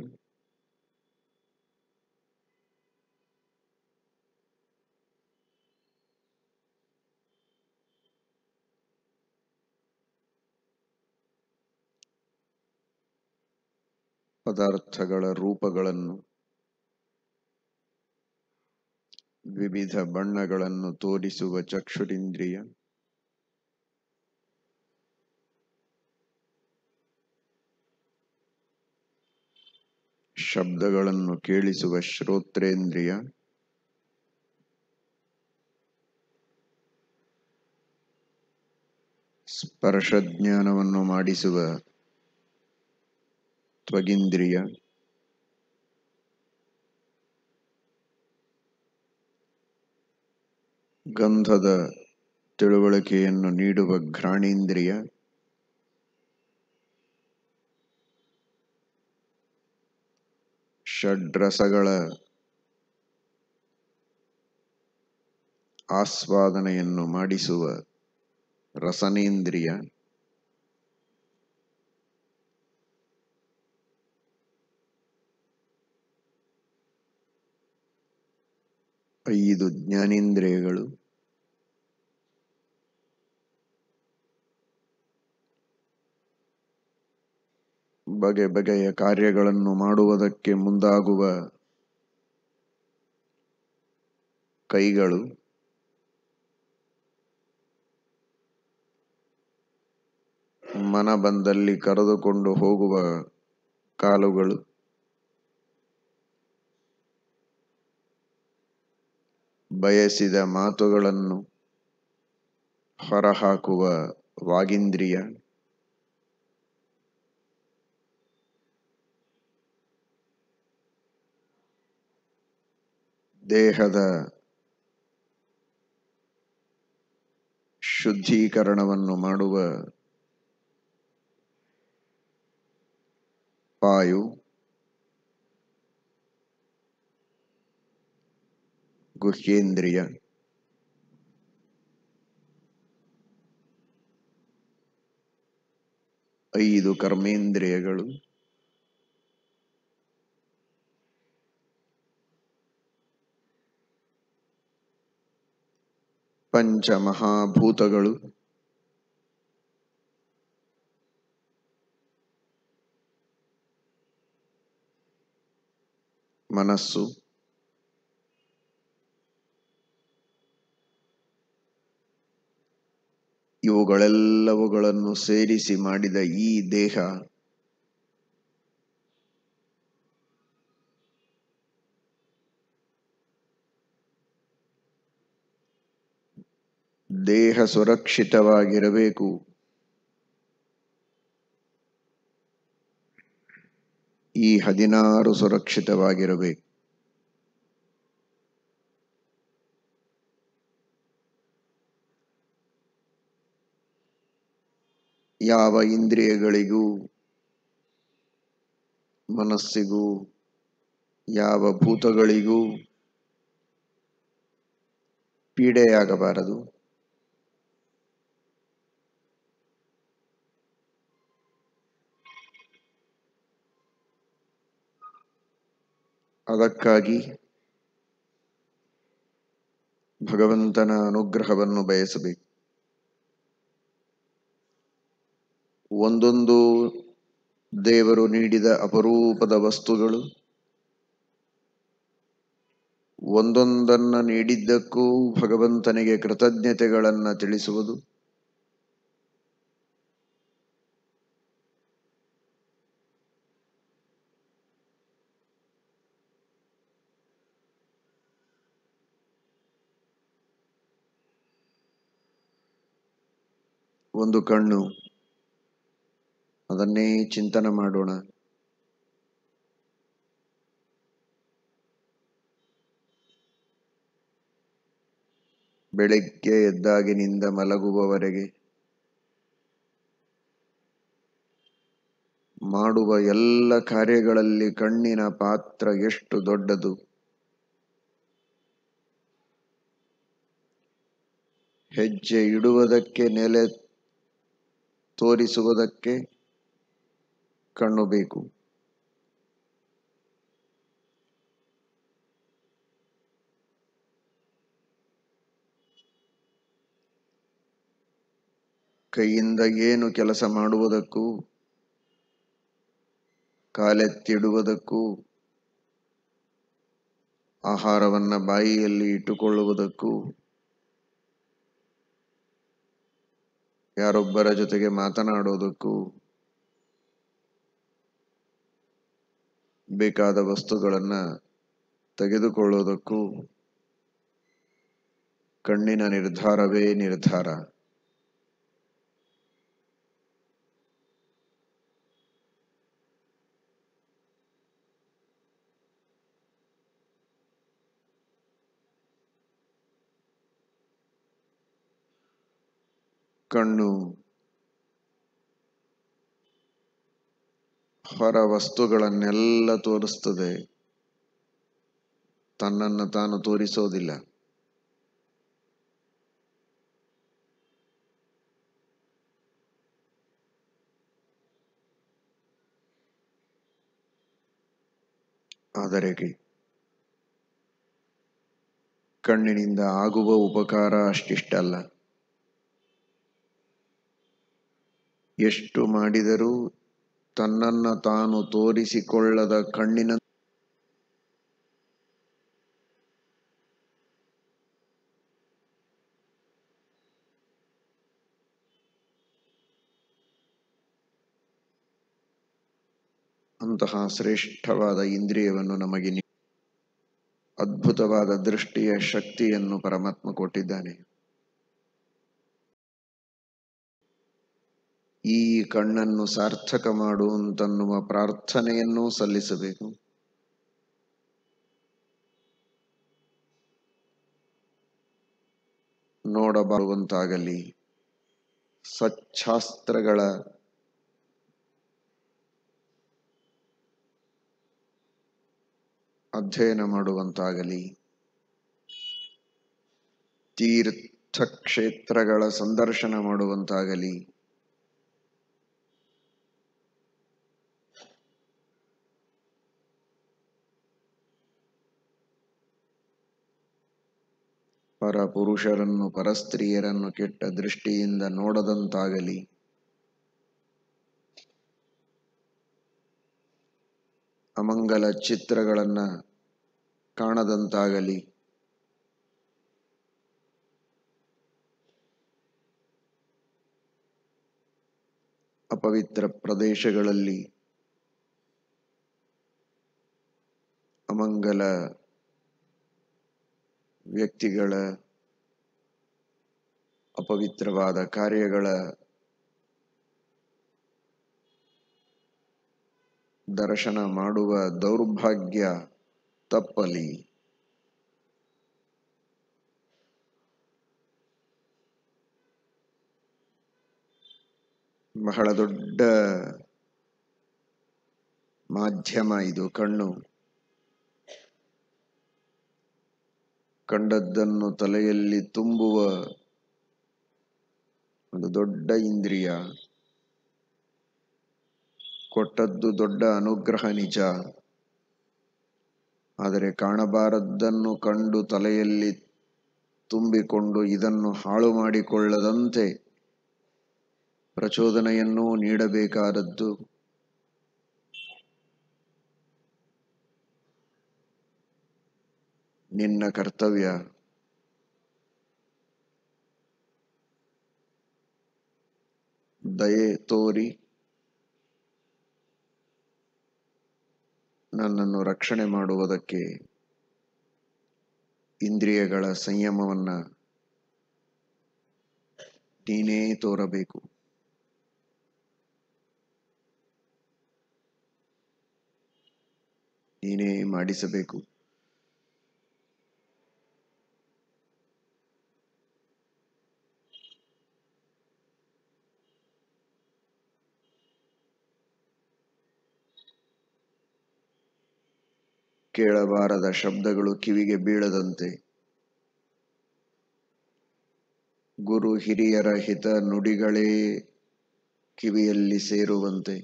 ಪದಾರ್ಥಗಳ ರೂಪಗಳನ್ನು ವಿವಿಧ ಬಣ್ಣಗಳನ್ನು ತೋರಿಸುವ ಚಕ್ಷುರಿಂದ್ರಿಯ ಶಬ್ದಗಳನ್ನು ಕೇಳಿಸುವ ಶ್ರೋತ್ರೇಂದ್ರಿಯ ಸ್ಪರ್ಶಜ್ಞಾನವನ್ನು ಮಾಡಿಸುವ ತ್ವಗಿಂದ್ರಿಯ ಗಂಧದ ತಿಳುವಳಿಕೆಯನ್ನು ನೀಡುವ ಘ್ರಾಣೇಂದ್ರಿಯ ಷಡ್ರಸಗಳ ಆಸ್ವಾದನೆಯನ್ನು ಮಾಡಿಸುವ ರಸನೇಂದ್ರಿಯ ಐದು ಜ್ಞಾನೇಂದ್ರಿಯಗಳು ಬಗೆ ಬಗೆಯ ಕಾರ್ಯಗಳನ್ನು ಮಾಡುವುದಕ್ಕೆ ಮುಂದಾಗುವ ಕೈಗಳು ಮನ ಬಂದಲ್ಲಿ ಕರೆದುಕೊಂಡು ಹೋಗುವ ಕಾಲುಗಳು ಬಯಸಿದ ಮಾತುಗಳನ್ನು ಹೊರಹಾಕುವ ವಾಗೀಂದ್ರಿಯ ದೇಹದ ಶುದ್ಧೀಕರಣವನ್ನು ಮಾಡುವ ಪಾಯು ಗುಹ್ಯೇಂದ್ರಿಯ ಐದು ಕರ್ಮೇಂದ್ರಿಯಗಳು ಪಂಚಮಹಾಭೂತಗಳು ಮನಸ್ಸು ಇವುಗಳೆಲ್ಲವುಗಳನ್ನು ಸೇರಿಸಿ ಮಾಡಿದ ಈ ದೇಹ ದೇಹ ಸುರಕ್ಷಿತವಾಗಿರಬೇಕು ಈ ಹದಿನಾರು ಸುರಕ್ಷಿತವಾಗಿರಬೇಕು ಯಾವ ಇಂದ್ರಿಯಗಳಿಗೂ ಮನಸ್ಸಿಗೂ ಯಾವ ಭೂತಗಳಿಗೂ ಪೀಡೆಯಾಗಬಾರದು ಅದಕ್ಕಾಗಿ ಭಗವಂತನ ಅನುಗ್ರಹವನ್ನು ಬಯಸಬೇಕು ಒಂದೊಂದು ದೇವರು ನೀಡಿದ ಅಪರೂಪದ ವಸ್ತುಗಳು ಒಂದೊಂದನ್ನ ನೀಡಿದ್ದಕ್ಕೂ ಭಗವಂತನಿಗೆ ಕೃತಜ್ಞತೆಗಳನ್ನ ತಿಳಿಸುವುದು ಒಂದು ಕಣ್ಣು ಅದನ್ನೇ ಚಿಂತನೆ ಮಾಡೋಣ ಬೆಳಿಗ್ಗೆ ಎದ್ದಾಗಿನಿಂದ ಮಲಗುವವರೆಗೆ ಮಾಡುವ ಎಲ್ಲ ಕಾರ್ಯಗಳಲ್ಲಿ ಕಣ್ಣಿನ ಪಾತ್ರ ಎಷ್ಟು ದೊಡ್ಡದು ಹೆಜ್ಜೆ ಇಡುವುದಕ್ಕೆ ನೆಲೆ ತೋರಿಸುವುದಕ್ಕೆ ಕಣ್ಣು ಬೇಕು ಕೈಯಿಂದ ಏನು ಕೆಲಸ ಮಾಡುವುದಕ್ಕೂ ಕಾಲೆತ್ತಿಡುವುದಕ್ಕೂ ಆಹಾರವನ್ನ ಬಾಯಿಯಲ್ಲಿ ಇಟ್ಟುಕೊಳ್ಳುವುದಕ್ಕೂ ಯಾರೊಬ್ಬರ ಜೊತೆಗೆ ಮಾತನಾಡೋದಕ್ಕೂ ಬೇಕಾದ ವಸ್ತುಗಳನ್ನ ತೆಗೆದುಕೊಳ್ಳುವುದಕ್ಕೂ ಕಣ್ಣಿನ ನಿರ್ಧಾರವೇ ನಿರ್ಧಾರ ಕಣ್ಣು ಹೊರ ವಸ್ತುಗಳನ್ನೆಲ್ಲ ತೋರಿಸ್ತದೆ ತನ್ನನ್ನು ತಾನು ತೋರಿಸೋದಿಲ್ಲ ಆದರೆ ಕಣ್ಣಿನಿಂದ ಆಗುವ ಉಪಕಾರ ಅಷ್ಟಿಷ್ಟಲ್ಲ ಎಷ್ಟು ಮಾಡಿದರೂ ತನ್ನನ್ನ ತಾನು ತೋರಿಸಿಕೊಳ್ಳದ ಕಣ್ಣಿನ ಅಂತಹ ಶ್ರೇಷ್ಠವಾದ ಇಂದ್ರಿಯವನ್ನು ನಮಗೆ ನೀ- ಅದ್ಭುತವಾದ ದೃಷ್ಟಿಯ ಶಕ್ತಿಯನ್ನು ಪರಮಾತ್ಮ ಕೊಟ್ಟಿದ್ದಾನೆ ಈ ಕಣ್ಣನ್ನು ಸಾರ್ಥಕ ಮಾಡು ಅಂತನ್ನುವ ಪ್ರಾರ್ಥನೆಯನ್ನೂ ಸಲ್ಲಿಸಬೇಕು ನೋಡಬರುವಂತಾಗಲಿ ಸಚ್ಛಾಸ್ತ್ರಗಳ ಅಧ್ಯಯನ ಮಾಡುವಂತಾಗಲಿ ತೀರ್ಥಕ್ಷೇತ್ರಗಳ ಸಂದರ್ಶನ ಮಾಡುವಂತಾಗಲಿ ಪರ ಪುರುಷರನ್ನು ಪರಸ್ತ್ರೀಯರನ್ನು ಕೆಟ್ಟ ದೃಷ್ಟಿಯಿಂದ ನೋಡದಂತಾಗಲಿ ಅಮಂಗಲ ಚಿತ್ರಗಳನ್ನ ಕಾಣದಂತಾಗಲಿ ಅಪವಿತ್ರ ಪ್ರದೇಶಗಳಲ್ಲಿ ಅಮಂಗಲ ವ್ಯಕ್ತಿಗಳ ಅಪವಿತ್ರವಾದ ಕಾರ್ಯಗಳ ದರ್ಶನ ಮಾಡುವ ದೌರ್ಭಾಗ್ಯ ತಪ್ಪಲಿ ಬಹಳ ದೊಡ್ಡ ಮಾಧ್ಯಮ ಇದು ಕಣ್ಣು ಕಂಡದ್ದನ್ನು ತಲೆಯಲ್ಲಿ ತುಂಬುವ ಒಂದು ದೊಡ್ಡ ಇಂದ್ರಿಯ ಕೊಟ್ಟದ್ದು ದೊಡ್ಡ ಅನುಗ್ರಹ ನಿಜ ಆದರೆ ಕಾಣಬಾರದ್ದನ್ನು ಕಂಡು ತಲೆಯಲ್ಲಿ ತುಂಬಿಕೊಂಡು ಇದನ್ನು ಹಾಳು ಮಾಡಿಕೊಳ್ಳದಂತೆ ಪ್ರಚೋದನೆಯನ್ನೂ ನೀಡಬೇಕಾದದ್ದು ನಿನ್ನ ಕರ್ತವ್ಯ ದಯೆ ತೋರಿ ನನ್ನನ್ನು ರಕ್ಷಣೆ ಮಾಡುವುದಕ್ಕೆ ಇಂದ್ರಿಯಗಳ ಸಂಯಮವನ್ನ ನೀನೇ ತೋರಬೇಕು ನೀನೇ ಮಾಡಿಸಬೇಕು ಕೇಳಬಾರದ ಶಬ್ದಗಳು ಕಿವಿಗೆ ಬೀಳದಂತೆ ಗುರು ಹಿರಿಯರ ಹಿತ ನುಡಿಗಳೇ ಕಿವಿಯಲ್ಲಿ ಸೇರುವಂತೆ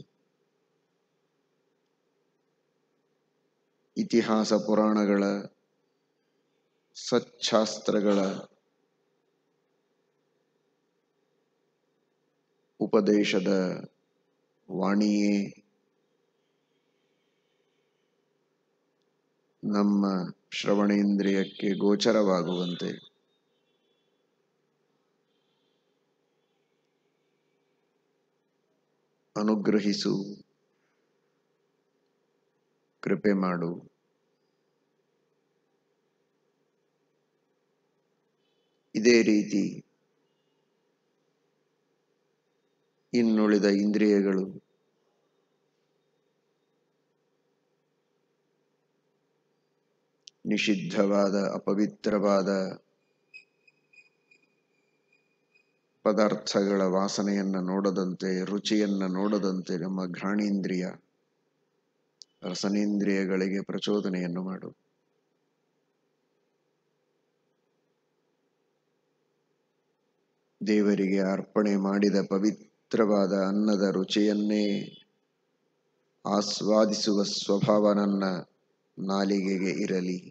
ಇತಿಹಾಸ ಪುರಾಣಗಳ ಸಚ್ಛಾಸ್ತ್ರಗಳ ಉಪದೇಶದ ವಾಣಿಯೇ ನಮ್ಮ ಶ್ರವಣೇಂದ್ರಿಯಕ್ಕೆ ಗೋಚರವಾಗುವಂತೆ ಅನುಗ್ರಹಿಸು ಕೃಪೆ ಮಾಡು ಇದೇ ರೀತಿ ಇನ್ನುಳಿದ ಇಂದ್ರಿಯಗಳು ನಿಷಿದ್ಧವಾದ ಅಪವಿತ್ರವಾದ ಪದಾರ್ಥಗಳ ವಾಸನೆಯನ್ನ ನೋಡದಂತೆ ರುಚಿಯನ್ನ ನೋಡದಂತೆ ನಮ್ಮ ಘ್ರಾಣೇಂದ್ರಿಯ ರಸನೇಂದ್ರಿಯಗಳಿಗೆ ಪ್ರಚೋದನೆಯನ್ನು ಮಾಡು ದೇವರಿಗೆ ಅರ್ಪಣೆ ಮಾಡಿದ ಪವಿತ್ರವಾದ ಅನ್ನದ ರುಚಿಯನ್ನೇ ಆಸ್ವಾದಿಸುವ ಸ್ವಭಾವ ನನ್ನ ನಾಲಿಗೆಗೆ ಇರಲಿ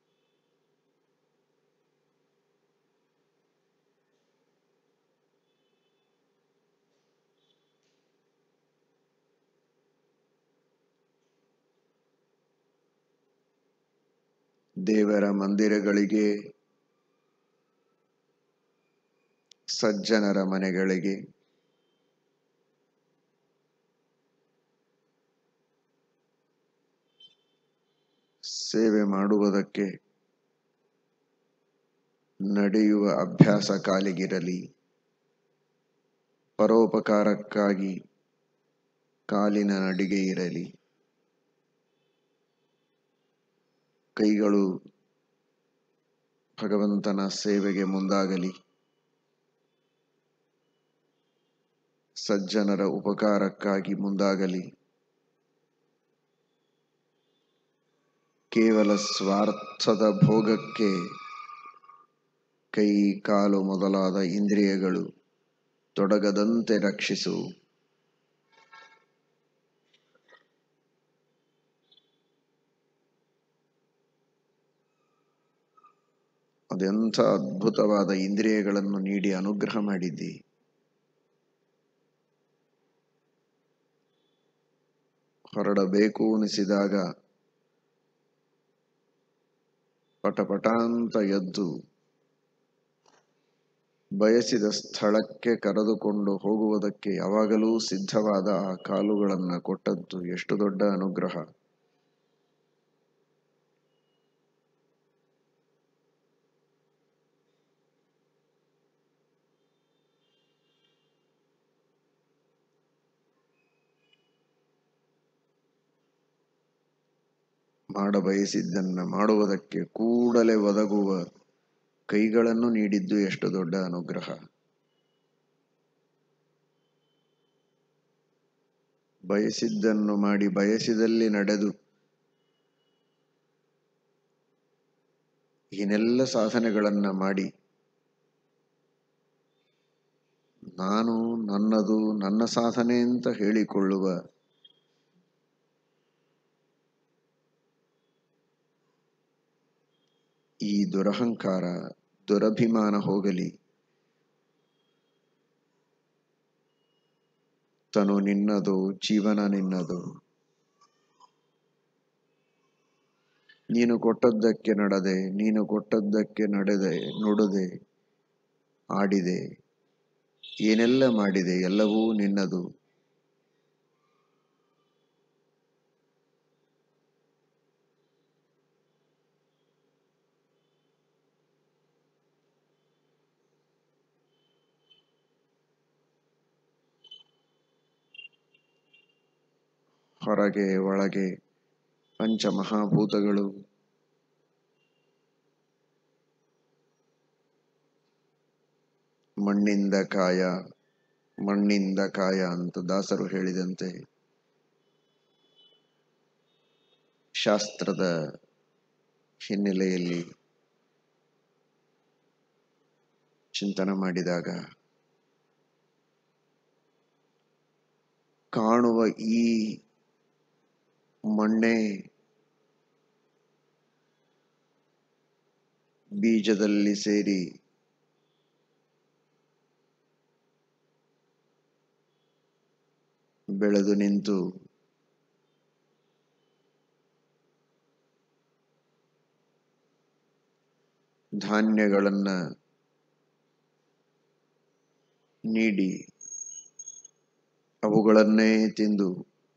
ದೇವರ ಮಂದಿರಗಳಿಗೆ ಸಜ್ಜನರ ಮನೆಗಳಿಗೆ ಸೇವೆ ಮಾಡುವುದಕ್ಕೆ ನಡೆಯುವ ಅಭ್ಯಾಸ ಕಾಲಿಗಿರಲಿ ಪರೋಪಕಾರಕ್ಕಾಗಿ ಕಾಲಿನ ನಡಿಗೆ ಇರಲಿ ಕೈಗಳು ಭಗವಂತನ ಸೇವೆಗೆ ಮುಂದಾಗಲಿ ಸಜ್ಜನರ ಉಪಕಾರಕ್ಕಾಗಿ ಮುಂದಾಗಲಿ ಕೇವಲ ಸ್ವಾರ್ಥದ ಭೋಗಕ್ಕೆ ಕೈ ಕಾಲು ಮೊದಲಾದ ಇಂದ್ರಿಯಗಳು ತೊಡಗದಂತೆ ರಕ್ಷಿಸು ಅದೆಂಥ ಅದ್ಭುತವಾದ ಇಂದ್ರಿಯಗಳನ್ನು ನೀಡಿ ಅನುಗ್ರಹ ಮಾಡಿದ್ದಿ ಹೊರಡಬೇಕು ಅನಿಸಿದಾಗ ಪಟಪಟ ಅಂತ ಎದ್ದು ಬಯಸಿದ ಸ್ಥಳಕ್ಕೆ ಕರೆದುಕೊಂಡು ಹೋಗುವುದಕ್ಕೆ ಯಾವಾಗಲೂ ಸಿದ್ಧವಾದ ಆ ಕಾಲುಗಳನ್ನು ಕೊಟ್ಟದ್ದು ಎಷ್ಟು ದೊಡ್ಡ ಅನುಗ್ರಹ ಮಾಡಬಯಸಿದ್ದನ್ನ ಮಾಡುವುದಕ್ಕೆ ಕೂಡಲೇ ಒದಗುವ ಕೈಗಳನ್ನು ನೀಡಿದ್ದು ಎಷ್ಟು ದೊಡ್ಡ ಅನುಗ್ರಹ ಬಯಸಿದ್ದನ್ನು ಮಾಡಿ ಬಯಸಿದಲ್ಲಿ ನಡೆದು ಏನೆಲ್ಲ ಸಾಧನೆಗಳನ್ನ ಮಾಡಿ ನಾನು ನನ್ನದು ನನ್ನ ಸಾಧನೆ ಅಂತ ಹೇಳಿಕೊಳ್ಳುವ ಈ ದುರಹಂಕಾರ ದುರಭಿಮಾನ ಹೋಗಲಿ ತನು ನಿನ್ನದು ಜೀವನ ನಿನ್ನದು ನೀನು ಕೊಟ್ಟದ್ದಕ್ಕೆ ನಡೆದೆ ನೀನು ಕೊಟ್ಟದ್ದಕ್ಕೆ ನಡೆದೆ ನುಡಿದೆ ಆಡಿದೆ ಏನೆಲ್ಲ ಮಾಡಿದೆ ಎಲ್ಲವೂ ನಿನ್ನದು ಹೊರಗೆ ಒಳಗೆ ಪಂಚಮಹಾಭೂತಗಳು ಮಣ್ಣಿಂದ ಕಾಯ ಮಣ್ಣಿಂದ ಕಾಯ ಅಂತ ದಾಸರು ಹೇಳಿದಂತೆ ಶಾಸ್ತ್ರದ ಹಿನ್ನೆಲೆಯಲ್ಲಿ ಚಿಂತನೆ ಮಾಡಿದಾಗ ಕಾಣುವ ಈ ಮಣ್ಣೆ ಬೀಜದಲ್ಲಿ ಸೇರಿ ಬೆಳೆದು ನಿಂತು ಧಾನ್ಯಗಳನ್ನ ನೀಡಿ ಅವುಗಳನ್ನೇ ತಿಂದು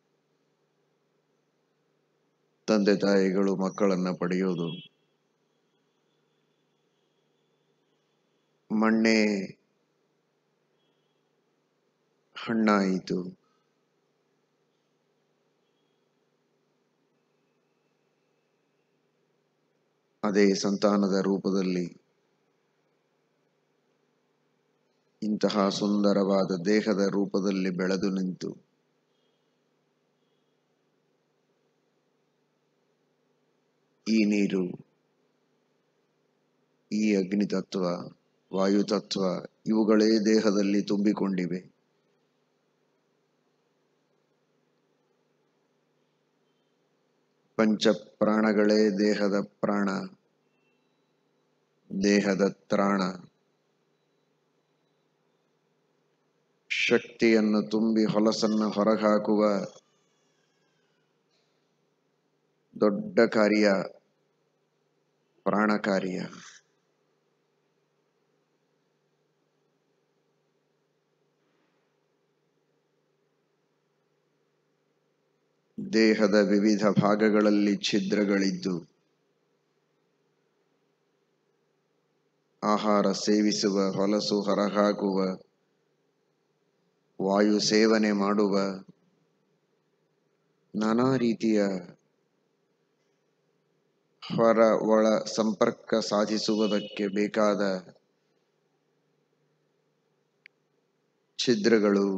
ತಂದೆ ತಾಯಿಗಳು ಮಕ್ಕಳನ್ನ ಪಡೆಯೋದು ಮಣ್ಣೆ ಹಣ್ಣಾಯಿತು ಅದೇ ಸಂತಾನದ ರೂಪದಲ್ಲಿ ಇಂತಹ ಸುಂದರವಾದ ದೇಹದ ರೂಪದಲ್ಲಿ ಬೆಳೆದು ನಿಂತು ಈ ನೀರು ಈ ಅಗ್ನಿ ತತ್ವ ವಾಯು ತತ್ವ ಇವುಗಳೇ ದೇಹದಲ್ಲಿ ತುಂಬಿಕೊಂಡಿವೆ ಪಂಚ ಪ್ರಾಣಗಳೇ ದೇಹದ ಪ್ರಾಣ ದೇಹದ ತ್ರಾಣ ಶಕ್ತಿಯನ್ನು ತುಂಬಿ ಹೊಲಸನ್ನು ಹೊರಹಾಕುವ ದೊಡ್ಡ ಕಾರ್ಯ ಪ್ರಾಣ ಕಾರ್ಯ ದೇಹದ ವಿವಿಧ ಭಾಗಗಳಲ್ಲಿ ಛಿದ್ರಗಳಿದ್ದು ಆಹಾರ ಸೇವಿಸುವ ಹೊಲಸು ಹೊರಹಾಕುವ ವಾಯು ಸೇವನೆ ಮಾಡುವ ನಾನಾ ರೀತಿಯ ಹೊರ ಒಳ ಸಂಪರ್ಕ ಸಾಧಿಸುವುದಕ್ಕೆ ಬೇಕಾದ ಛಿದ್ರಗಳು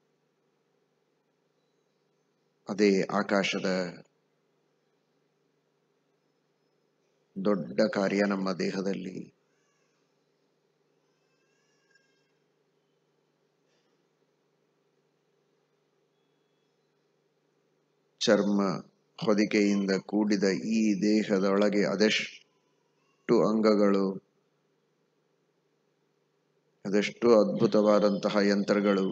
ಅದೇ ಆಕಾಶದ ದೊಡ್ಡ ಕಾರ್ಯ ನಮ್ಮ ದೇಹದಲ್ಲಿ ಚರ್ಮ ಹೊದಿಕೆಯಿಂದ ಕೂಡಿದ ಈ ದೇಹದೊಳಗೆ ಅದೆಷ್ಟು ಅಂಗಗಳು ಅದೆಷ್ಟು ಅದ್ಭುತವಾದಂತಹ ಯಂತ್ರಗಳು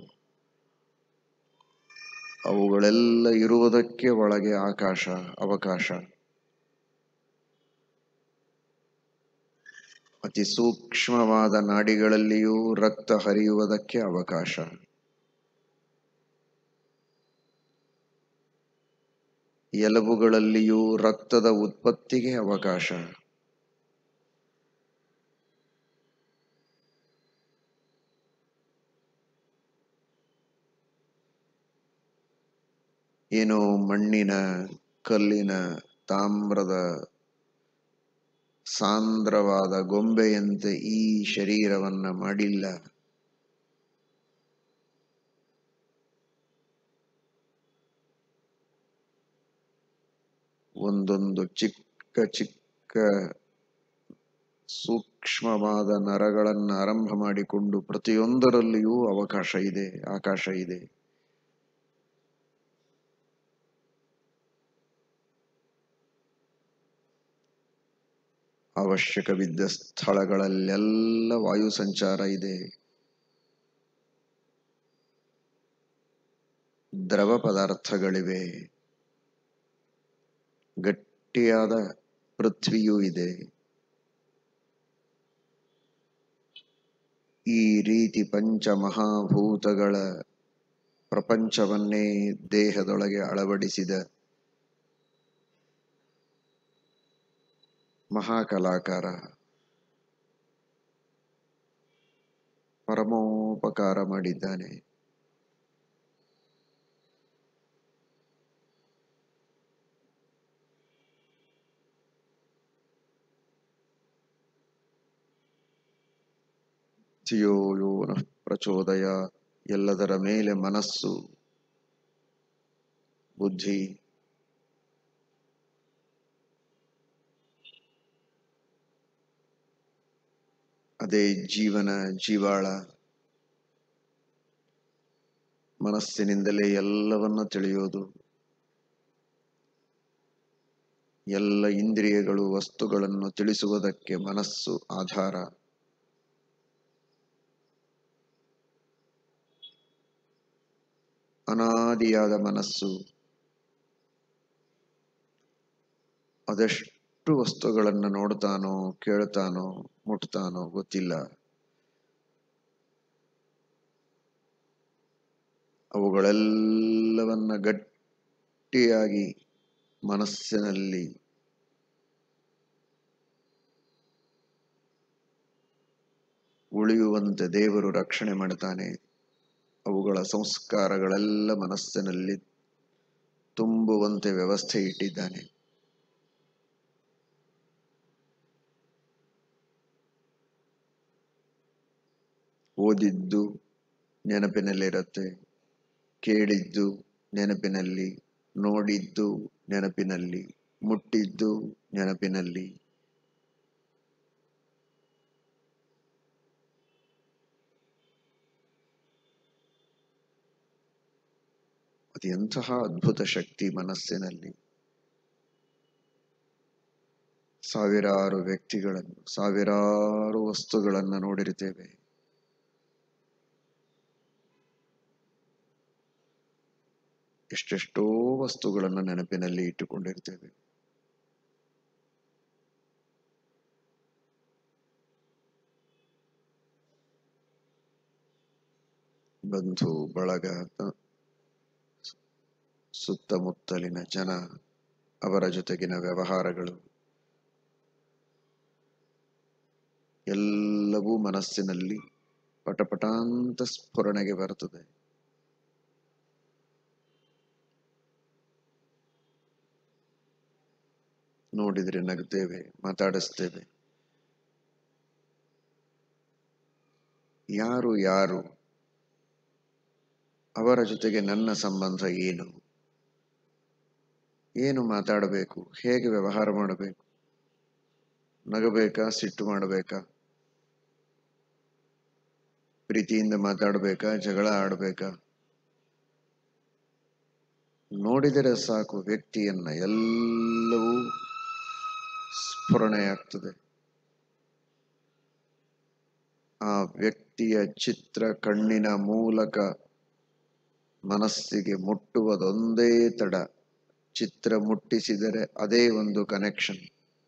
ಅವುಗಳೆಲ್ಲ ಇರುವುದಕ್ಕೆ ಒಳಗೆ ಆಕಾಶ ಅವಕಾಶ ಅತಿ ಸೂಕ್ಷ್ಮವಾದ ನಾಡಿಗಳಲ್ಲಿಯೂ ರಕ್ತ ಹರಿಯುವುದಕ್ಕೆ ಅವಕಾಶ ಎಲುಬುಗಳಲ್ಲಿಯೂ ರಕ್ತದ ಉತ್ಪತ್ತಿಗೆ ಅವಕಾಶ ಏನೋ ಮಣ್ಣಿನ ಕಲ್ಲಿನ ತಾಮ್ರದ ಸಾಂದ್ರವಾದ ಗೊಂಬೆಯಂತೆ ಈ ಶರೀರವನ್ನ ಮಾಡಿಲ್ಲ ಒಂದೊಂದು ಚಿಕ್ಕ ಚಿಕ್ಕ ಸೂಕ್ಷ್ಮವಾದ ನರಗಳನ್ನು ಆರಂಭ ಮಾಡಿಕೊಂಡು ಪ್ರತಿಯೊಂದರಲ್ಲಿಯೂ ಅವಕಾಶ ಇದೆ ಆಕಾಶ ಇದೆ ಅವಶ್ಯಕವಿದ್ದ ಸ್ಥಳಗಳಲ್ಲೆಲ್ಲ ವಾಯು ಸಂಚಾರ ಇದೆ ದ್ರವ ಪದಾರ್ಥಗಳಿವೆ ಗಟ್ಟಿಯಾದ ಪೃಥ್ವಿಯೂ ಇದೆ ಈ ರೀತಿ ಪಂಚಮಹಾಭೂತಗಳ ಪ್ರಪಂಚವನ್ನೇ ದೇಹದೊಳಗೆ ಅಳವಡಿಸಿದ ಮಹಾಕಲಾಕಾರ ಪರಮೋಪಕಾರ ಮಾಡಿದ್ದಾನೆ ಧಿಯೋ ಯೋ ನಃ ಪ್ರಚೋದಯ ಎಲ್ಲದರ ಮೇಲೆ ಮನಸ್ಸು ಬುದ್ಧಿ ಅದೇ ಜೀವನ ಜೀವಾಳ ಮನಸ್ಸಿನಿಂದಲೇ ಎಲ್ಲವನ್ನ ತಿಳಿಯೋದು ಎಲ್ಲ ಇಂದ್ರಿಯಗಳು ವಸ್ತುಗಳನ್ನು ತಿಳಿಸುವುದಕ್ಕೆ ಮನಸ್ಸು ಆಧಾರ ಅನಾದಿಯಾದ ಮನಸ್ಸು ಅದೆಷ್ಟು ವಸ್ತುಗಳನ್ನು ನೋಡ್ತಾನೋ ಕೇಳ್ತಾನೋ ಮುಟ್ತಾನೋ ಗೊತ್ತಿಲ್ಲ ಅವುಗಳೆಲ್ಲವನ್ನ ಗಟ್ಟಿಯಾಗಿ ಮನಸ್ಸಿನಲ್ಲಿ ಉಳಿಯುವಂತೆ ದೇವರು ರಕ್ಷಣೆ ಮಾಡ್ತಾನೆ ಅವುಗಳ ಸಂಸ್ಕಾರಗಳೆಲ್ಲ ಮನಸ್ಸಿನಲ್ಲಿ ತುಂಬುವಂತೆ ವ್ಯವಸ್ಥೆ ಇಟ್ಟಿದ್ದಾನೆ ಓದಿದ್ದು ನೆನಪಿನಲ್ಲಿರುತ್ತೆ ಕೇಳಿದ್ದು ನೆನಪಿನಲ್ಲಿ ನೋಡಿದ್ದು ನೆನಪಿನಲ್ಲಿ ಮುಟ್ಟಿದ್ದು ನೆನಪಿನಲ್ಲಿ ಅದು ಎಂತಹ ಅದ್ಭುತ ಶಕ್ತಿ ಮನಸ್ಸಿನಲ್ಲಿ ಸಾವಿರಾರು ವ್ಯಕ್ತಿಗಳನ್ನು ಸಾವಿರಾರು ವಸ್ತುಗಳನ್ನು ನೋಡಿರ್ತೇವೆ ಎಷ್ಟೆಷ್ಟೋ ವಸ್ತುಗಳನ್ನು ನೆನಪಿನಲ್ಲಿ ಇಟ್ಟುಕೊಂಡಿರ್ತೇವೆ ಬಂಧು ಬಳಗ ತ- ಸುತ್ತಮುತ್ತಲಿನ ಜನ ಅವರ ಜೊತೆಗಿನ ವ್ಯವಹಾರಗಳು ಎಲ್ಲವೂ ಮನಸ್ಸಿನಲ್ಲಿ ಪಟಪಟಾಂತ ಸ್ಫುರಣೆಗೆ ಬರುತ್ತದೆ ನೋಡಿದ್ರೆ ನಗ್ತೇವೆ ಮಾತಾಡಿಸ್ತೇವೆ ಯಾರು ಯಾರು ಅವರ ಜೊತೆಗೆ ನನ್ನ ಸಂಬಂಧ ಏನು ಏನು ಮಾತಾಡಬೇಕು ಹೇಗೆ ವ್ಯವಹಾರ ಮಾಡಬೇಕು ನಗಬೇಕಾ ಸಿಟ್ಟು ಮಾಡಬೇಕಾ ಪ್ರೀತಿಯಿಂದ ಮಾತಾಡಬೇಕಾ ಜಗಳ ಆಡಬೇಕಾ ನೋಡಿದರೆ ಸಾಕು ವ್ಯಕ್ತಿಯನ್ನ ಎಲ್ಲವೂ ಸ್ಫುರಣೆಯಾಗ್ತದೆ ಆ ವ್ಯಕ್ತಿಯ ಚಿತ್ರ ಕಣ್ಣಿನ ಮೂಲಕ ಮನಸ್ಸಿಗೆ ಮುಟ್ಟುವುದೊಂದೇ ತಡ ಚಿತ್ರ ಮುಟ್ಟಿಸಿದರೆ ಅದೇ ಒಂದು ಕನೆಕ್ಷನ್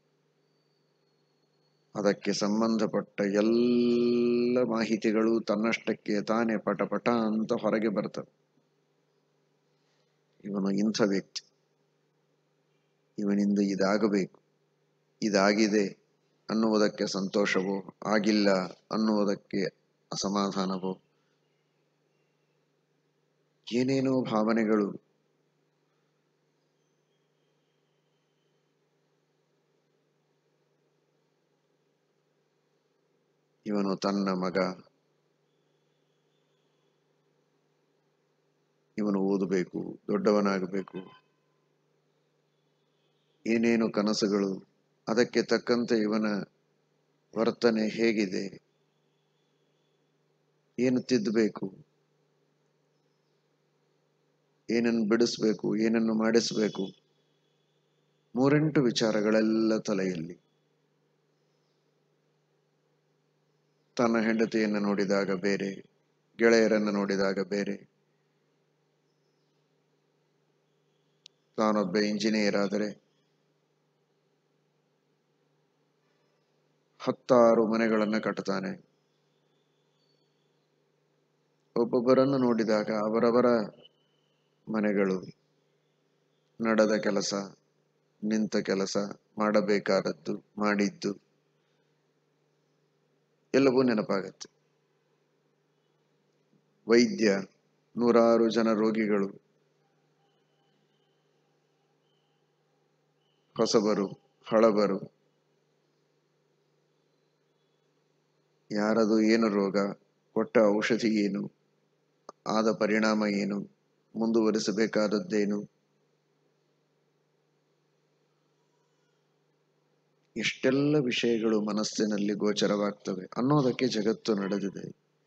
ಅದಕ್ಕೆ ಸಂಬಂಧಪಟ್ಟ ಎಲ್ಲ ಮಾಹಿತಿಗಳು ತನ್ನಷ್ಟಕ್ಕೆ ತಾನೇ ಪಟ ಪಟ ಅಂತ ಹೊರಗೆ ಬರ್ತವೆ ಇವನು ಇಂಥ ವ್ಯಕ್ತಿ ಇವನಿಂದ ಇದಾಗಬೇಕು ಇದಾಗಿದೆ ಅನ್ನುವುದಕ್ಕೆ ಸಂತೋಷವೋ ಆಗಿಲ್ಲ ಅನ್ನುವುದಕ್ಕೆ ಅಸಮಾಧಾನವೋ ಏನೇನೋ ಭಾವನೆಗಳು ಇವನು ತನ್ನ ಮಗ ಇವನು ಓದಬೇಕು ದೊಡ್ಡವನಾಗಬೇಕು ಏನೇನು ಕನಸುಗಳು ಅದಕ್ಕೆ ತಕ್ಕಂತೆ ಇವನ ವರ್ತನೆ ಹೇಗಿದೆ ಏನು ತಿದ್ದಬೇಕು ಏನನ್ನು ಬಿಡಿಸ್ಬೇಕು ಏನನ್ನು ಮಾಡಿಸ್ಬೇಕು ಮೂರೆಂಟು ವಿಚಾರಗಳೆಲ್ಲ ತಲೆಯಲ್ಲಿ ತನ್ನ ಹೆಂಡತಿಯನ್ನು ನೋಡಿದಾಗ ಬೇರೆ ಗೆಳೆಯರನ್ನು ನೋಡಿದಾಗ ಬೇರೆ ತಾನೊಬ್ಬ ಇಂಜಿನಿಯರ್ ಆದರೆ ಹತ್ತಾರು ಮನೆಗಳನ್ನು ಕಟ್ತಾನೆ ಒಬ್ಬೊಬ್ಬರನ್ನು ನೋಡಿದಾಗ ಅವರವರ ಮನೆಗಳು ನಡೆದ ಕೆಲಸ ನಿಂತ ಕೆಲಸ ಮಾಡಬೇಕಾದದ್ದು ಮಾಡಿದ್ದು ಎಲ್ಲವೂ ನೆನಪಾಗತ್ತೆ ವೈದ್ಯ ನೂರಾರು ಜನ ರೋಗಿಗಳು ಹೊಸಬರು ಹಳಬರು ಯಾರದು ಏನು ರೋಗ ಕೊಟ್ಟ ಔಷಧಿ ಏನು ಆದ ಪರಿಣಾಮ ಏನು ಮುಂದುವರಿಸಬೇಕಾದದ್ದೇನು ಇಷ್ಟೆಲ್ಲ ವಿಷಯಗಳು ಮನಸ್ಸಿನಲ್ಲಿ ಗೋಚರವಾಗ್ತವೆ ಅನ್ನೋದಕ್ಕೆ ಜಗತ್ತು ನಡೆದಿದೆ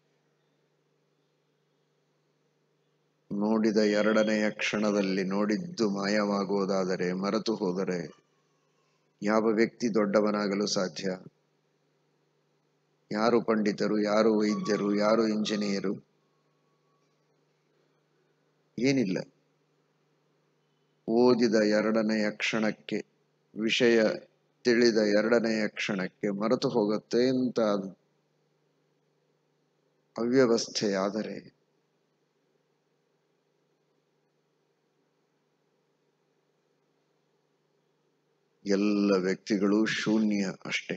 ನೋಡಿದ ಎರಡನೆಯ ಕ್ಷಣದಲ್ಲಿ ನೋಡಿದ್ದು ಮಾಯವಾಗುವುದಾದರೆ ಮರೆತು ಹೋದರೆ ಯಾವ ವ್ಯಕ್ತಿ ದೊಡ್ಡವನಾಗಲು ಸಾಧ್ಯ ಯಾರು ಪಂಡಿತರು ಯಾರು ವೈದ್ಯರು ಯಾರು ಇಂಜಿನಿಯರು ಏನಿಲ್ಲ ಓದಿದ ಎರಡನೆಯ ಕ್ಷಣಕ್ಕೆ ವಿಷಯ ತಿಳಿದ ಎರಡನೆಯ ಕ್ಷಣಕ್ಕೆ ಮರೆತು ಹೋಗುತ್ತೆ ಅಂತ ಅವ್ಯವಸ್ಥೆಯಾದರೆ ಎಲ್ಲ ವ್ಯಕ್ತಿಗಳು ಶೂನ್ಯ ಅಷ್ಟೇ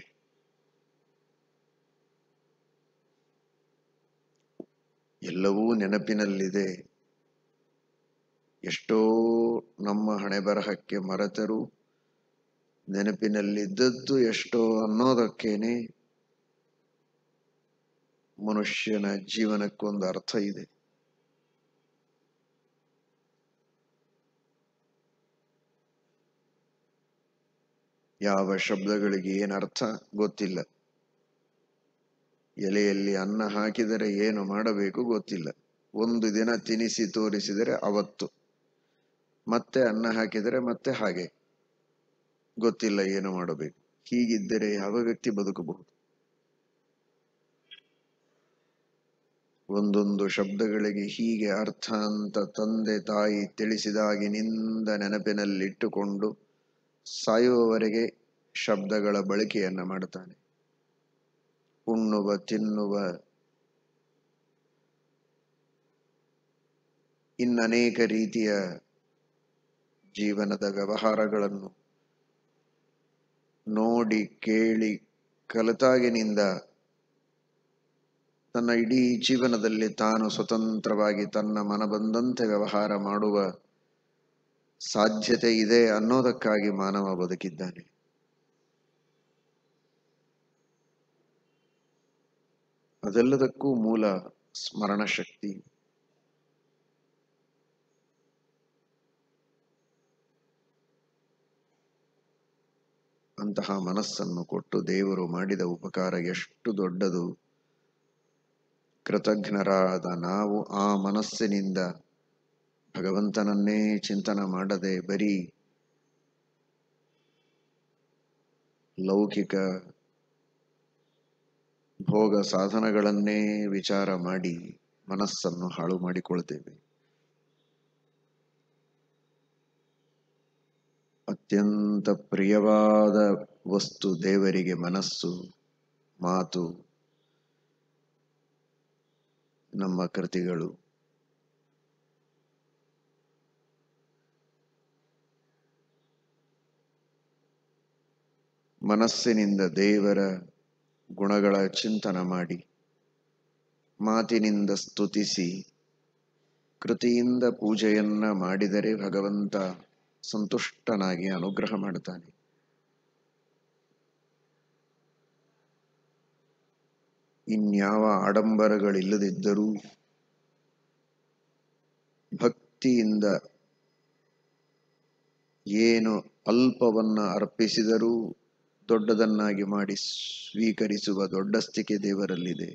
ಎಲ್ಲವೂ ನೆನಪಿನಲ್ಲಿದೆ ಎಷ್ಟೋ ನಮ್ಮ ಹಣೆ ಬರಹಕ್ಕೆ ಮರೆತರೂ ನೆನಪಿನಲ್ಲಿದ್ದದ್ದು ಎಷ್ಟೋ ಅನ್ನೋದಕ್ಕೇನೆ ಮನುಷ್ಯನ ಜೀವನಕ್ಕೊಂದು ಅರ್ಥ ಇದೆ ಯಾವ ಶಬ್ದಗಳಿಗೆ ಏನರ್ಥ ಗೊತ್ತಿಲ್ಲ ಎಲೆಯಲ್ಲಿ ಅನ್ನ ಹಾಕಿದರೆ ಏನು ಮಾಡಬೇಕು ಗೊತ್ತಿಲ್ಲ ಒಂದು ದಿನ ತಿನಿಸಿ ತೋರಿಸಿದರೆ ಅವತ್ತು ಮತ್ತೆ ಅನ್ನ ಹಾಕಿದರೆ ಮತ್ತೆ ಹಾಗೆ ಗೊತ್ತಿಲ್ಲ ಏನು ಮಾಡಬೇಕು ಹೀಗಿದ್ದರೆ ಯಾವ ವ್ಯಕ್ತಿ ಬದುಕಬಹುದು ಒಂದೊಂದು ಶಬ್ದಗಳಿಗೆ ಹೀಗೆ ಅರ್ಥ ಅಂತ ತಂದೆ ತಾಯಿ ತಿಳಿಸಿದಾಗಿನಿಂದ ನೆನಪಿನಲ್ಲಿಟ್ಟುಕೊಂಡು ಸಾಯುವವರೆಗೆ ಶಬ್ದಗಳ ಬಳಕೆಯನ್ನ ಮಾಡ್ತಾನೆ ಉಣ್ಣುವ ತಿನ್ನುವ ಇನ್ನನೇಕ ರೀತಿಯ ಜೀವನದ ವ್ಯವಹಾರಗಳನ್ನು ನೋಡಿ ಕೇಳಿ ಕಲಿತಾಗಿನಿಂದ ತನ್ನ ಇಡೀ ಜೀವನದಲ್ಲಿ ತಾನು ಸ್ವತಂತ್ರವಾಗಿ ತನ್ನ ಮನ ಬಂದಂತೆ ವ್ಯವಹಾರ ಮಾಡುವ ಸಾಧ್ಯತೆ ಇದೆ ಅನ್ನೋದಕ್ಕಾಗಿ ಮಾನವ ಬದುಕಿದ್ದಾನೆ ಅದೆಲ್ಲದಕ್ಕೂ ಮೂಲ ಸ್ಮರಣ ಶಕ್ತಿ ಅಂತಹ ಮನಸ್ಸನ್ನು ಕೊಟ್ಟು ದೇವರು ಮಾಡಿದ ಉಪಕಾರ ಎಷ್ಟು ದೊಡ್ಡದು ಕೃತಜ್ಞರಾದ ನಾವು ಆ ಮನಸ್ಸಿನಿಂದ ಭಗವಂತನನ್ನೇ ಚಿಂತನ ಮಾಡದೆ ಬರೀ ಲೌಕಿಕ ಭೋಗ ಸಾಧನಗಳನ್ನೇ ವಿಚಾರ ಮಾಡಿ ಮನಸ್ಸನ್ನು ಹಾಳು ಮಾಡಿಕೊಳ್ತೇವೆ ಅತ್ಯಂತ ಪ್ರಿಯವಾದ ವಸ್ತು ದೇವರಿಗೆ ಮನಸ್ಸು ಮಾತು ನಮ್ಮ ಕೃತಿಗಳು ಮನಸ್ಸಿನಿಂದ ದೇವರ ಗುಣಗಳ ಚಿಂತನ ಮಾಡಿ ಮಾತಿನಿಂದ ಸ್ತುತಿಸಿ ಕೃತಿಯಿಂದ ಪೂಜೆಯನ್ನ ಮಾಡಿದರೆ ಭಗವಂತ ಸಂತುಷ್ಟನಾಗಿ ಅನುಗ್ರಹ ಮಾಡುತ್ತಾನೆ ಇನ್ಯಾವ ಆಡಂಬರಗಳಿಲ್ಲದಿದ್ದರೂ ಭಕ್ತಿಯಿಂದ ಏನು ಅಲ್ಪವನ್ನ ಅರ್ಪಿಸಿದರೂ ದೊಡ್ಡದನ್ನಾಗಿ ಮಾಡಿ ಸ್ವೀಕರಿಸುವ ದೊಡ್ಡಸ್ತಿಕೆ ದೇವರಲ್ಲಿದೆ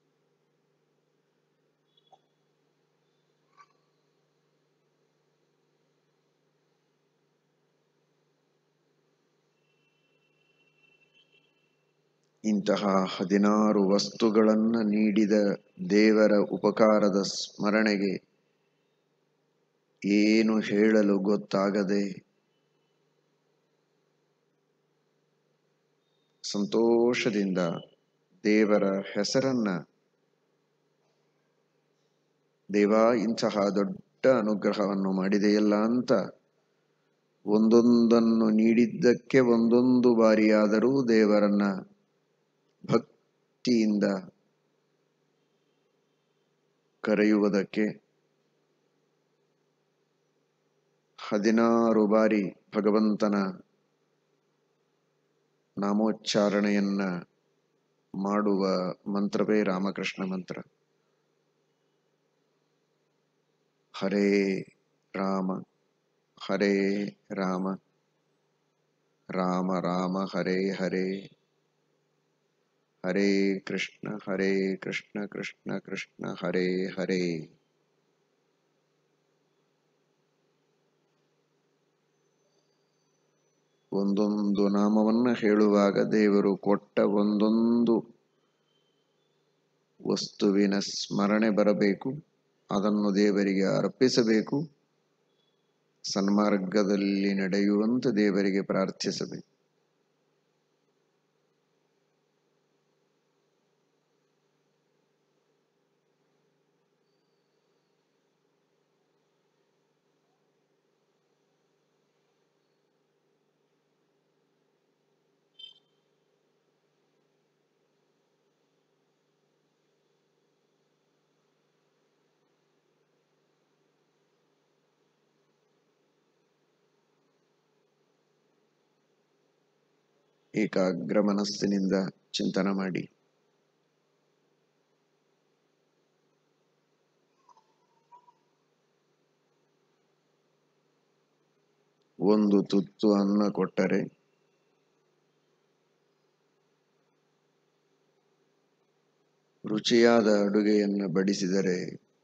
ಇಂತಹ ಹದಿನಾರು ವಸ್ತುಗಳನ್ನ ನೀಡಿದ ದೇವರ ಉಪಕಾರದ ಸ್ಮರಣೆಗೆ ಏನು ಹೇಳಲು ಗೊತ್ತಾಗದೆ ಸಂತೋಷದಿಂದ ದೇವರ ಹೆಸರನ್ನ ದೇವ ಇಂತಹ ದೊಡ್ಡ ಅನುಗ್ರಹವನ್ನು ಮಾಡಿದೆಯಲ್ಲ ಅಂತ ಒಂದೊಂದನ್ನು ನೀಡಿದ್ದಕ್ಕೆ ಒಂದೊಂದು ಬಾರಿಯಾದರೂ ದೇವರನ್ನ ಭಕ್ತಿಯಿಂದ ಕರೆಯುವುದಕ್ಕೆ ಹದಿನಾರು ಬಾರಿ ಭಗವಂತನ ನಾಮೋಚ್ಚಾರಣೆಯನ್ನ ಮಾಡುವ ಮಂತ್ರವೇ ರಾಮಕೃಷ್ಣ ಮಂತ್ರ ಹರೇ ರಾಮ ಹರೇ ರಾಮ ರಾಮ ರಾಮ ಹರೇ ಹರೇ ಹರೇ ಕೃಷ್ಣ ಹರೇ ಕೃಷ್ಣ ಕೃಷ್ಣ ಕೃಷ್ಣ ಹರೇ ಹರೇ ಒಂದೊಂದು ನಾಮವನ್ನ ಹೇಳುವಾಗ ದೇವರು ಕೊಟ್ಟ ಒಂದೊಂದು ವಸ್ತುವಿನ ಸ್ಮರಣೆ ಬರಬೇಕು ಅದನ್ನು ದೇವರಿಗೆ ಅರ್ಪಿಸಬೇಕು ಸನ್ಮಾರ್ಗದಲ್ಲಿ ನಡೆಯುವಂತೆ ದೇವರಿಗೆ ಪ್ರಾರ್ಥಿಸಬೇಕು ಏಕಾಗ್ರ ಮನಸ್ಸಿನಿಂದ ಚಿಂತನ ಮಾಡಿ ಒಂದು ತುತ್ತು ಅನ್ನ ಕೊಟ್ಟರೆ ರುಚಿಯಾದ ಅಡುಗೆಯನ್ನು ಬಡಿಸಿದರೆ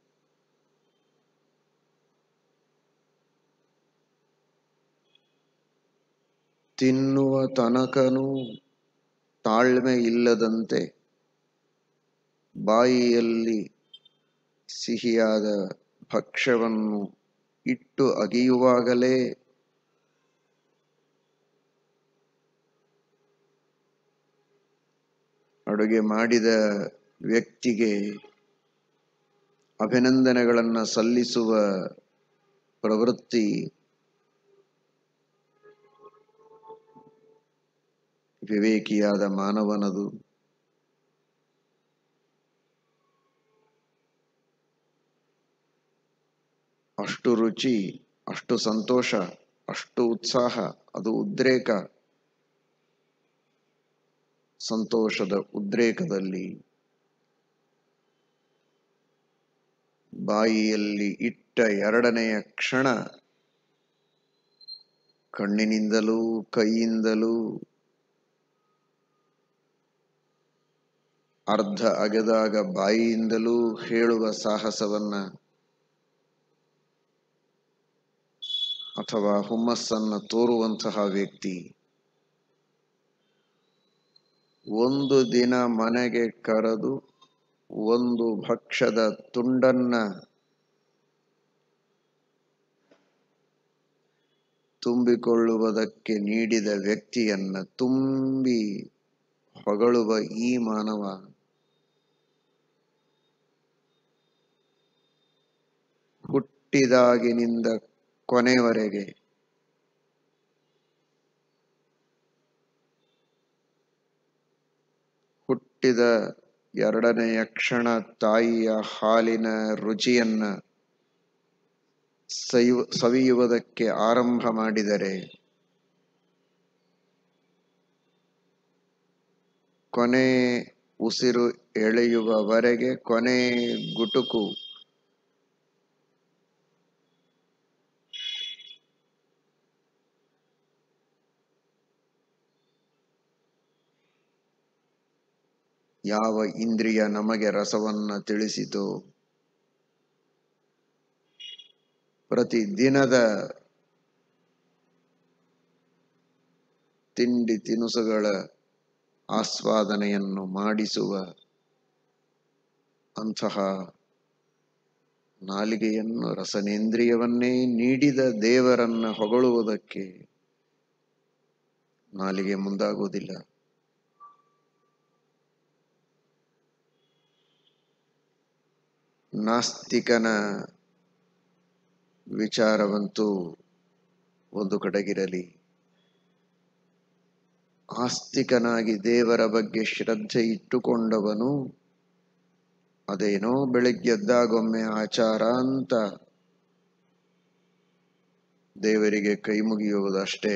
ತಿನ್ನುವ ತನಕನೂ ತಾಳ್ಮೆ ಇಲ್ಲದಂತೆ ಬಾಯಿಯಲ್ಲಿ ಸಿಹಿಯಾದ ಭಕ್ಷ್ಯವನ್ನು ಇಟ್ಟು ಅಗಿಯುವಾಗಲೇ ಅಡುಗೆ ಮಾಡಿದ ವ್ಯಕ್ತಿಗೆ ಅಭಿನಂದನೆಗಳನ್ನು ಸಲ್ಲಿಸುವ ಪ್ರವೃತ್ತಿ ವಿವೇಕಿಯಾದ ಮಾನವನದು ಅಷ್ಟು ರುಚಿ ಅಷ್ಟು ಸಂತೋಷ ಅಷ್ಟು ಉತ್ಸಾಹ ಅದು ಉದ್ರೇಕ ಸಂತೋಷದ ಉದ್ರೇಕದಲ್ಲಿ ಬಾಯಿಯಲ್ಲಿ ಇಟ್ಟ ಎರಡನೆಯ ಕ್ಷಣ ಕಣ್ಣಿನಿಂದಲೂ ಕೈಯಿಂದಲೂ ಅರ್ಧ ಅಗೆದಾಗ ಬಾಯಿಯಿಂದಲೂ ಹೇಳುವ ಸಾಹಸವನ್ನ ಅಥವಾ ಹುಮ್ಮಸ್ಸನ್ನ ತೋರುವಂತಹ ವ್ಯಕ್ತಿ ಒಂದು ದಿನ ಮನೆಗೆ ಕರೆದು ಒಂದು ಭಕ್ಷ್ಯದ ತುಂಡನ್ನ ತುಂಬಿಕೊಳ್ಳುವುದಕ್ಕೆ ನೀಡಿದ ವ್ಯಕ್ತಿಯನ್ನ ತುಂಬಿ ಹೊಗಳುವ ಈ ಮಾನವ ಹುಟ್ಟಿದಾಗಿನಿಂದ ಕೊನೆವರೆಗೆ ಹುಟ್ಟಿದ ಎರಡನೆಯ ಕ್ಷಣ ತಾಯಿಯ ಹಾಲಿನ ರುಚಿಯನ್ನ ಸವಿಯು ಸವಿಯುವುದಕ್ಕೆ ಆರಂಭ ಮಾಡಿದರೆ ಕೊನೆ ಉಸಿರು ಎಳೆಯುವವರೆಗೆ ಕೊನೆ ಗುಟುಕು ಯಾವ ಇಂದ್ರಿಯ ನಮಗೆ ರಸವನ್ನ ತಿಳಿಸಿತೋ ಪ್ರತಿ ದಿನದ ತಿಂಡಿ ತಿನಿಸುಗಳ ಆಸ್ವಾದನೆಯನ್ನು ಮಾಡಿಸುವ ಅಂತಹ ನಾಲಿಗೆಯನ್ನು ರಸನೇಂದ್ರಿಯವನ್ನೇ ನೀಡಿದ ದೇವರನ್ನ ಹೊಗಳುವುದಕ್ಕೆ ನಾಲಿಗೆ ಮುಂದಾಗುವುದಿಲ್ಲ ನಾಸ್ತಿಕನ ವಿಚಾರವಂತೂ ಒಂದು ಕಡೆಗಿರಲಿ ಆಸ್ತಿಕನಾಗಿ ದೇವರ ಬಗ್ಗೆ ಶ್ರದ್ಧೆ ಇಟ್ಟುಕೊಂಡವನು ಅದೇನೋ ಬೆಳಗ್ಗೆದ್ದಾಗೊಮ್ಮೆ ಆಚಾರ ಅಂತ ದೇವರಿಗೆ ಕೈ ಮುಗಿಯುವುದಷ್ಟೇ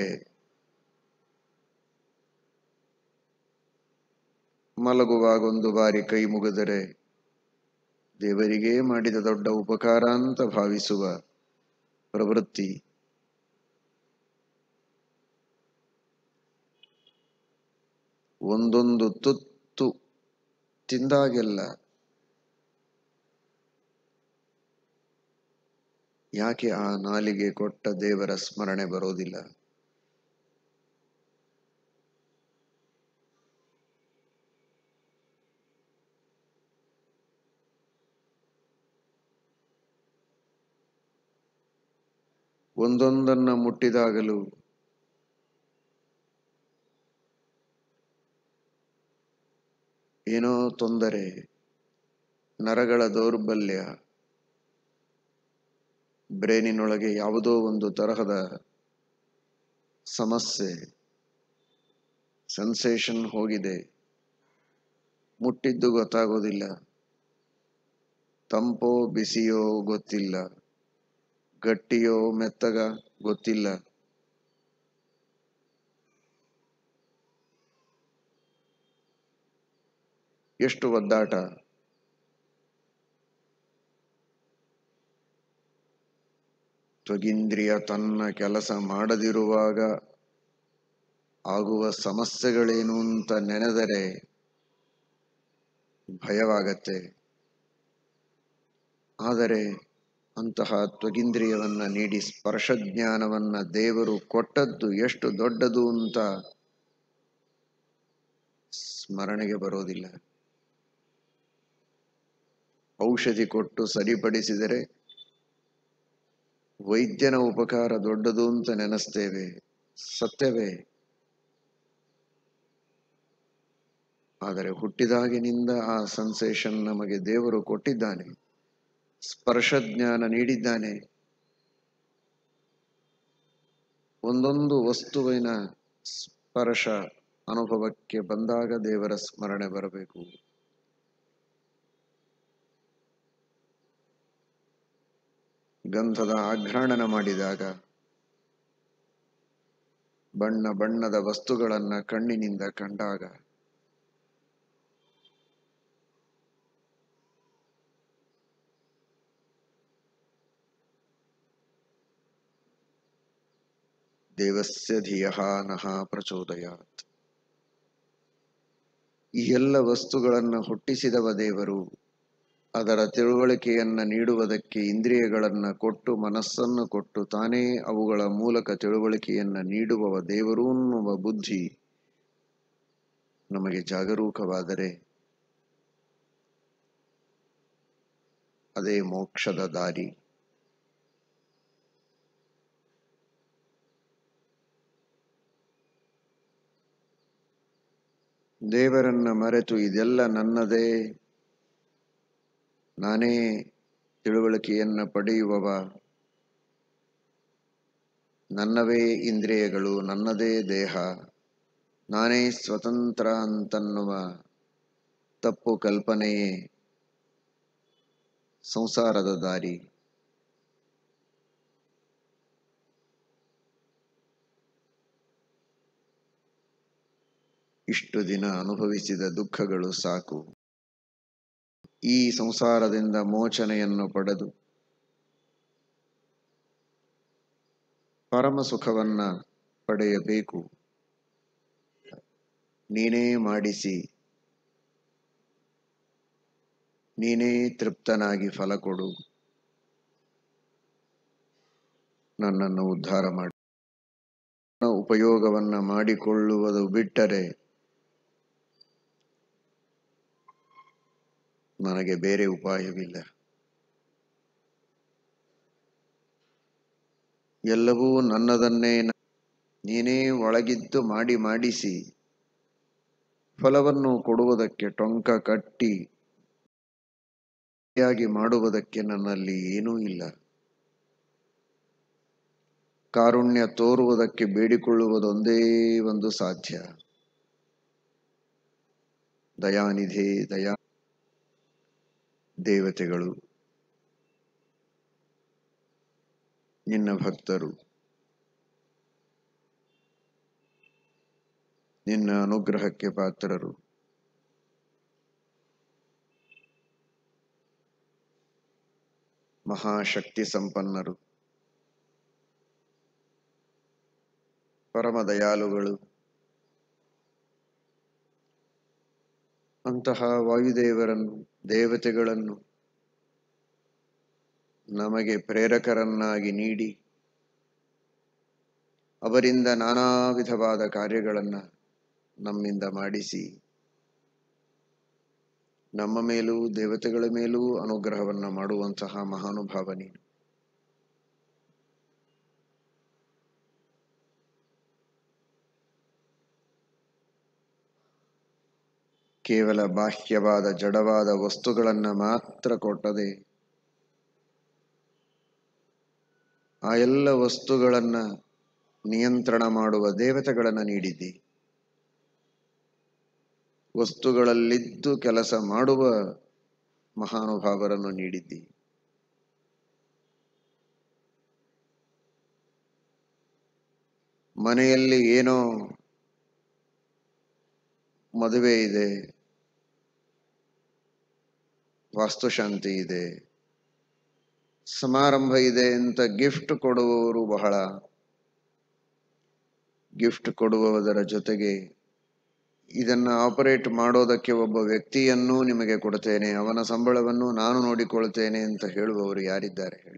ಮಲಗುವಾಗೊಂದು ಬಾರಿ ಕೈ ಮುಗಿದರೆ ದೇವರಿಗೇ ಮಾಡಿದ ದೊಡ್ಡ ಉಪಕಾರ ಅಂತ ಭಾವಿಸುವ ಪ್ರವೃತ್ತಿ ಒಂದೊಂದು ತುತ್ತು ತಿಂದಾಗೆಲ್ಲ ಯಾಕೆ ಆ ನಾಲಿಗೆ ಕೊಟ್ಟ ದೇವರ ಸ್ಮರಣೆ ಬರೋದಿಲ್ಲ ಒಂದೊಂದನ್ನ ಮುಟ್ಟಿದಾಗಲೂ ಏನೋ ತೊಂದರೆ ನರಗಳ ದೌರ್ಬಲ್ಯ ಬ್ರೇನಿನೊಳಗೆ ಯಾವುದೋ ಒಂದು ತರಹದ ಸಮಸ್ಯೆ ಸೆನ್ಸೇಷನ್ ಹೋಗಿದೆ ಮುಟ್ಟಿದ್ದು ಗೊತ್ತಾಗೋದಿಲ್ಲ ತಂಪೋ ಬಿಸಿಯೋ ಗೊತ್ತಿಲ್ಲ ಗಟ್ಟಿಯೋ ಮೆತ್ತಗ ಗೊತ್ತಿಲ್ಲ ಎಷ್ಟು ಒದ್ದಾಟ ತ್ವಗಿಂದ್ರಿಯ ತನ್ನ ಕೆಲಸ ಮಾಡದಿರುವಾಗ ಆಗುವ ಸಮಸ್ಯೆಗಳೇನು ಅಂತ ನೆನೆದರೆ ಭಯವಾಗತ್ತೆ ಆದರೆ ಅಂತಹ ತ್ವಗಿಂದ್ರಿಯವನ್ನ ನೀಡಿ ಸ್ಪರ್ಶ ಜ್ಞಾನವನ್ನ ದೇವರು ಕೊಟ್ಟದ್ದು ಎಷ್ಟು ದೊಡ್ಡದು ಅಂತ ಸ್ಮರಣೆಗೆ ಬರೋದಿಲ್ಲ ಔಷಧಿ ಕೊಟ್ಟು ಸರಿಪಡಿಸಿದರೆ ವೈದ್ಯನ ಉಪಕಾರ ದೊಡ್ಡದು ಅಂತ ನೆನೆಸ್ತೇವೆ ಸತ್ಯವೇ ಆದರೆ ಹುಟ್ಟಿದಾಗಿನಿಂದ ಆ ಸೆನ್ಸೇಷನ್ ನಮಗೆ ದೇವರು ಕೊಟ್ಟಿದ್ದಾನೆ ಸ್ಪರ್ಶ ಜ್ಞಾನ ನೀಡಿದ್ದಾನೆ ಒಂದೊಂದು ವಸ್ತುವಿನ ಸ್ಪರ್ಶ ಅನುಭವಕ್ಕೆ ಬಂದಾಗ ದೇವರ ಸ್ಮರಣೆ ಬರಬೇಕು ಗಂಧದ ಆಘ್ರಾಣನ ಮಾಡಿದಾಗ ಬಣ್ಣ ಬಣ್ಣದ ವಸ್ತುಗಳನ್ನ ಕಣ್ಣಿನಿಂದ ಕಂಡಾಗ ದೇವಸ್ಯ ಧಿಯಃ ನಃ ಪ್ರಚೋದಯಾತ್ ಈ ಎಲ್ಲ ವಸ್ತುಗಳನ್ನ ಹುಟ್ಟಿಸಿದವ ದೇವರು ಅದರ ತಿಳುವಳಿಕೆಯನ್ನ ನೀಡುವುದಕ್ಕೆ ಇಂದ್ರಿಯಗಳನ್ನ ಕೊಟ್ಟು ಮನಸ್ಸನ್ನು ಕೊಟ್ಟು ತಾನೇ ಅವುಗಳ ಮೂಲಕ ತಿಳುವಳಿಕೆಯನ್ನ ನೀಡುವವ ದೇವರು ಅನ್ನುವ ಬುದ್ಧಿ ನಮಗೆ ಜಾಗರೂಕವಾದರೆ ಅದೇ ಮೋಕ್ಷದ ದಾರಿ ದೇವರನ್ನ ಮರೆತು ಇದೆಲ್ಲ ನನ್ನದೇ ನಾನೇ ತಿಳುವಳಿಕೆಯನ್ನ ಪಡೆಯುವವ ನನ್ನವೇ ಇಂದ್ರಿಯಗಳು ನನ್ನದೇ ದೇಹ ನಾನೇ ಸ್ವತಂತ್ರ ಅಂತನ್ನುವ ತಪ್ಪು ಕಲ್ಪನೆಯೇ ಸಂಸಾರದ ದಾರಿ ಇಷ್ಟು ದಿನ ಅನುಭವಿಸಿದ ದುಃಖಗಳು ಸಾಕು ಈ ಸಂಸಾರದಿಂದ ಮೋಚನೆಯನ್ನು ಪಡೆದು ಪರಮ ಸುಖವನ್ನ ಪಡೆಯಬೇಕು ನೀನೇ ಮಾಡಿಸಿ ನೀನೇ ತೃಪ್ತನಾಗಿ ಫಲ ಕೊಡು ನನ್ನನ್ನು ಉದ್ಧಾರ ಮಾಡಿ ಉಪಯೋಗವನ್ನ ಮಾಡಿಕೊಳ್ಳುವುದು ಬಿಟ್ಟರೆ ನನಗೆ ಬೇರೆ ಉಪಾಯವಿಲ್ಲ ಎಲ್ಲವೂ ನನ್ನದನ್ನೇ ನ- ನೀನೇ ಒಳಗಿದ್ದು ಮಾಡಿ ಮಾಡಿಸಿ ಫಲವನ್ನು ಕೊಡುವುದಕ್ಕೆ ಟೊಂಕ ಕಟ್ಟಿ ಯಾಗಿ ಮಾಡುವುದಕ್ಕೆ ನನ್ನಲ್ಲಿ ಏನೂ ಇಲ್ಲ ಕಾರುಣ್ಯ ತೋರುವುದಕ್ಕೆ ಬೇಡಿಕೊಳ್ಳುವುದೊಂದೇ ಒಂದು ಸಾಧ್ಯ ದಯಾನಿಧಿ ದಯಾ ದೇವತೆಗಳು ನಿನ್ನ ಭಕ್ತರು ನಿನ್ನ ಅನುಗ್ರಹಕ್ಕೆ ಪಾತ್ರರು ಮಹಾಶಕ್ತಿ ಸಂಪನ್ನರು ಪರಮ ದಯಾಳುಗಳು ಅಂತಹ ವಾಯುದೇವರನ್ನು ದೇವತೆಗಳನ್ನು ನಮಗೆ ಪ್ರೇರಕರನ್ನಾಗಿ ನೀಡಿ ಅವರಿಂದ ನಾನಾ ವಿಧವಾದ ಕಾರ್ಯಗಳನ್ನು ನಮ್ಮಿಂದ ಮಾಡಿಸಿ ನಮ್ಮ ಮೇಲೂ ದೇವತೆಗಳ ಮೇಲೂ ಅನುಗ್ರಹವನ್ನ ಮಾಡುವಂತಹ ಮಹಾನುಭಾವ ನೀನು ಕೇವಲ ಬಾಹ್ಯವಾದ ಜಡವಾದ ವಸ್ತುಗಳನ್ನ ಮಾತ್ರ ಕೊಟ್ಟದೆ ಆ ಎಲ್ಲ ವಸ್ತುಗಳನ್ನ ನಿಯಂತ್ರಣ ಮಾಡುವ ದೇವತೆಗಳನ್ನ ನೀಡಿದ್ದಿ ವಸ್ತುಗಳಲ್ಲಿದ್ದು ಕೆಲಸ ಮಾಡುವ ಮಹಾನುಭಾವರನ್ನು ನೀಡಿದ್ದಿ ಮನೆಯಲ್ಲಿ ಏನೋ ಮದುವೆ ಇದೆ ವಾಸ್ತುಶಾಂತಿ ಇದೆ ಸಮಾರಂಭ ಇದೆ ಅಂತ ಗಿಫ್ಟ್ ಕೊಡುವವರು ಬಹಳ ಗಿಫ್ಟ್ ಕೊಡುವುದರ ಜೊತೆಗೆ ಇದನ್ನ ಆಪರೇಟ್ ಮಾಡೋದಕ್ಕೆ ಒಬ್ಬ ವ್ಯಕ್ತಿಯನ್ನೂ ನಿಮಗೆ ಕೊಡ್ತೇನೆ ಅವನ ಸಂಬಳವನ್ನು ನಾನು ನೋಡಿಕೊಳ್ತೇನೆ ಅಂತ ಹೇಳುವವರು ಯಾರಿದ್ದಾರೆ ಹೇಳಿ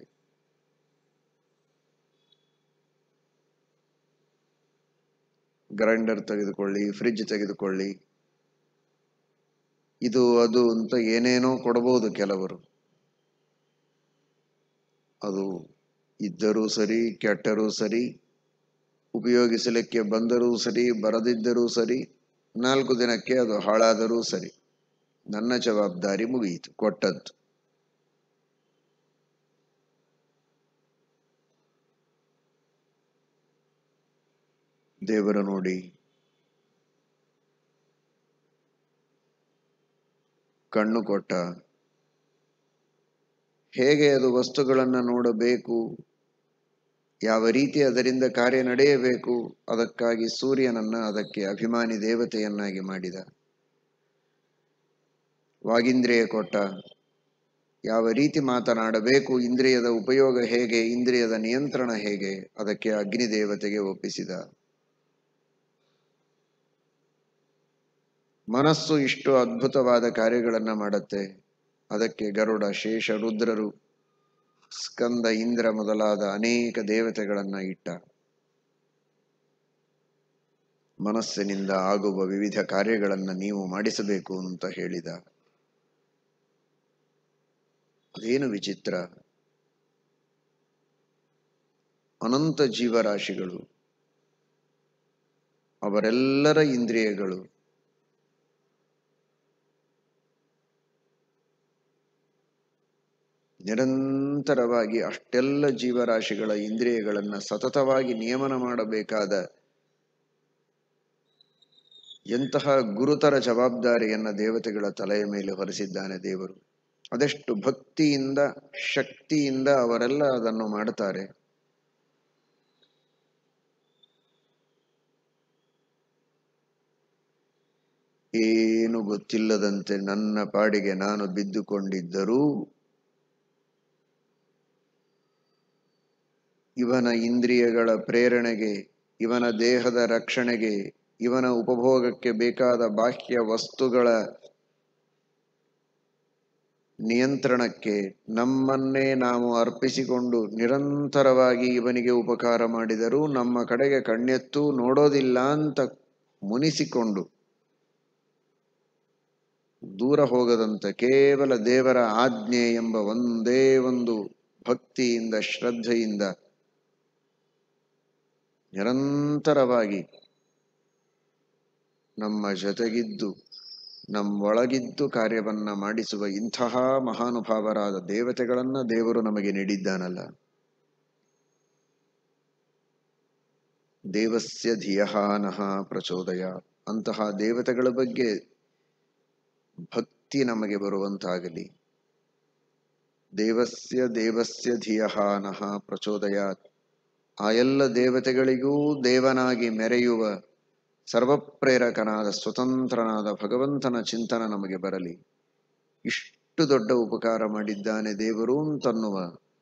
ಗ್ರೈಂಡರ್ ತೆಗೆದುಕೊಳ್ಳಿ ಫ್ರಿಡ್ಜ್ ತೆಗೆದುಕೊಳ್ಳಿ ಇದು ಅದು ಅಂತ ಏನೇನೋ ಕೊಡಬಹುದು ಕೆಲವರು ಅದು ಇದ್ದರೂ ಸರಿ ಕೆಟ್ಟರೂ ಸರಿ ಉಪಯೋಗಿಸಲಿಕ್ಕೆ ಬಂದರೂ ಸರಿ ಬರದಿದ್ದರೂ ಸರಿ ನಾಲ್ಕು ದಿನಕ್ಕೆ ಅದು ಹಾಳಾದರೂ ಸರಿ ನನ್ನ ಜವಾಬ್ದಾರಿ ಮುಗಿಯಿತು ಕೊಟ್ಟದ್ದು ದೇವರ ನೋಡಿ ಕಣ್ಣು ಕೊಟ್ಟ ಹೇಗೆ ಅದು ವಸ್ತುಗಳನ್ನು ನೋಡಬೇಕು ಯಾವ ರೀತಿ ಅದರಿಂದ ಕಾರ್ಯ ನಡೆಯಬೇಕು ಅದಕ್ಕಾಗಿ ಸೂರ್ಯನನ್ನ ಅದಕ್ಕೆ ಅಭಿಮಾನಿ ದೇವತೆಯನ್ನಾಗಿ ಮಾಡಿದ ವಾಗಿಂದ್ರಿಯ ಕೊಟ್ಟ ಯಾವ ರೀತಿ ಮಾತನಾಡಬೇಕು ಇಂದ್ರಿಯದ ಉಪಯೋಗ ಹೇಗೆ ಇಂದ್ರಿಯದ ನಿಯಂತ್ರಣ ಹೇಗೆ ಅದಕ್ಕೆ ಅಗ್ನಿ ದೇವತೆಗೆ ಒಪ್ಪಿಸಿದ ಮನಸ್ಸು ಇಷ್ಟು ಅದ್ಭುತವಾದ ಕಾರ್ಯಗಳನ್ನ ಮಾಡುತ್ತೆ ಅದಕ್ಕೆ ಗರುಡ ಶೇಷ ರುದ್ರರು ಸ್ಕಂದ ಇಂದ್ರ ಮೊದಲಾದ ಅನೇಕ ದೇವತೆಗಳನ್ನ ಇಟ್ಟ ಮನಸ್ಸಿನಿಂದ ಆಗುವ ವಿವಿಧ ಕಾರ್ಯಗಳನ್ನ ನೀವು ಮಾಡಿಸಬೇಕು ಅಂತ ಹೇಳಿದ ಅದೇನು ವಿಚಿತ್ರ ಅನಂತ ಜೀವರಾಶಿಗಳು ಅವರೆಲ್ಲರ ಇಂದ್ರಿಯಗಳು ನಿರಂತರವಾಗಿ ಅಷ್ಟೆಲ್ಲ ಜೀವರಾಶಿಗಳ ಇಂದ್ರಿಯಗಳನ್ನ ಸತತವಾಗಿ ನಿಯಮನ ಮಾಡಬೇಕಾದ ಎಂತಹ ಗುರುತರ ಜವಾಬ್ದಾರಿಯನ್ನ ದೇವತೆಗಳ ತಲೆಯ ಮೇಲೆ ಹೊರಿಸಿದ್ದಾನೆ ದೇವರು ಅದೆಷ್ಟು ಭಕ್ತಿಯಿಂದ ಶಕ್ತಿಯಿಂದ ಅವರೆಲ್ಲ ಅದನ್ನು ಮಾಡುತ್ತಾರೆ ಏನು ಗೊತ್ತಿಲ್ಲದಂತೆ ನನ್ನ ಪಾಡಿಗೆ ನಾನು ಬಿದ್ದುಕೊಂಡಿದ್ದರೂ ಇವನ ಇಂದ್ರಿಯಗಳ ಪ್ರೇರಣೆಗೆ ಇವನ ದೇಹದ ರಕ್ಷಣೆಗೆ ಇವನ ಉಪಭೋಗಕ್ಕೆ ಬೇಕಾದ ಬಾಹ್ಯ ವಸ್ತುಗಳ ನಿಯಂತ್ರಣಕ್ಕೆ ನಮ್ಮನ್ನೇ ನಾವು ಅರ್ಪಿಸಿಕೊಂಡು ನಿರಂತರವಾಗಿ ಇವನಿಗೆ ಉಪಕಾರ ಮಾಡಿದರೂ ನಮ್ಮ ಕಡೆಗೆ ಕಣ್ಣೆತ್ತೂ ನೋಡೋದಿಲ್ಲ ಅಂತ ಮುನಿಸಿಕೊಂಡು ದೂರ ಹೋಗದಂತೆ ಕೇವಲ ದೇವರ ಆಜ್ಞೆ ಎಂಬ ಒಂದೇ ಒಂದು ಭಕ್ತಿಯಿಂದ ಶ್ರದ್ಧೆಯಿಂದ ನಿರಂತರವಾಗಿ ನಮ್ಮ ಜೊತೆಗಿದ್ದು ನಮ್ಮೊಳಗಿದ್ದು ಕಾರ್ಯವನ್ನ ಮಾಡಿಸುವ ಇಂತಹ ಮಹಾನುಭಾವರಾದ ದೇವತೆಗಳನ್ನ ದೇವರು ನಮಗೆ ನೀಡಿದ್ದಾನಲ್ಲ ದೇವಸ್ಯ ಧಿಯಹಾನಃ ಪ್ರಚೋದಯ ಅಂತಹ ದೇವತೆಗಳ ಬಗ್ಗೆ ಭಕ್ತಿ ನಮಗೆ ಬರುವಂತಾಗಲಿ ದೇವಸ್ಯ ದೇವಸ್ಯ ಧಿಯಹಾನಃ ಪ್ರಚೋದಯಾತ್ ಆ ಎಲ್ಲ ದೇವತೆಗಳಿಗೂ ದೇವನಾಗಿ ಮೆರೆಯುವ ಸರ್ವಪ್ರೇರಕನಾದ ಸ್ವತಂತ್ರನಾದ ಭಗವಂತನ ಚಿಂತನ ನಮಗೆ ಬರಲಿ ಇಷ್ಟು ದೊಡ್ಡ ಉಪಕಾರ ಮಾಡಿದ್ದಾನೆ ದೇವರು ಅಂತನ್ನುವ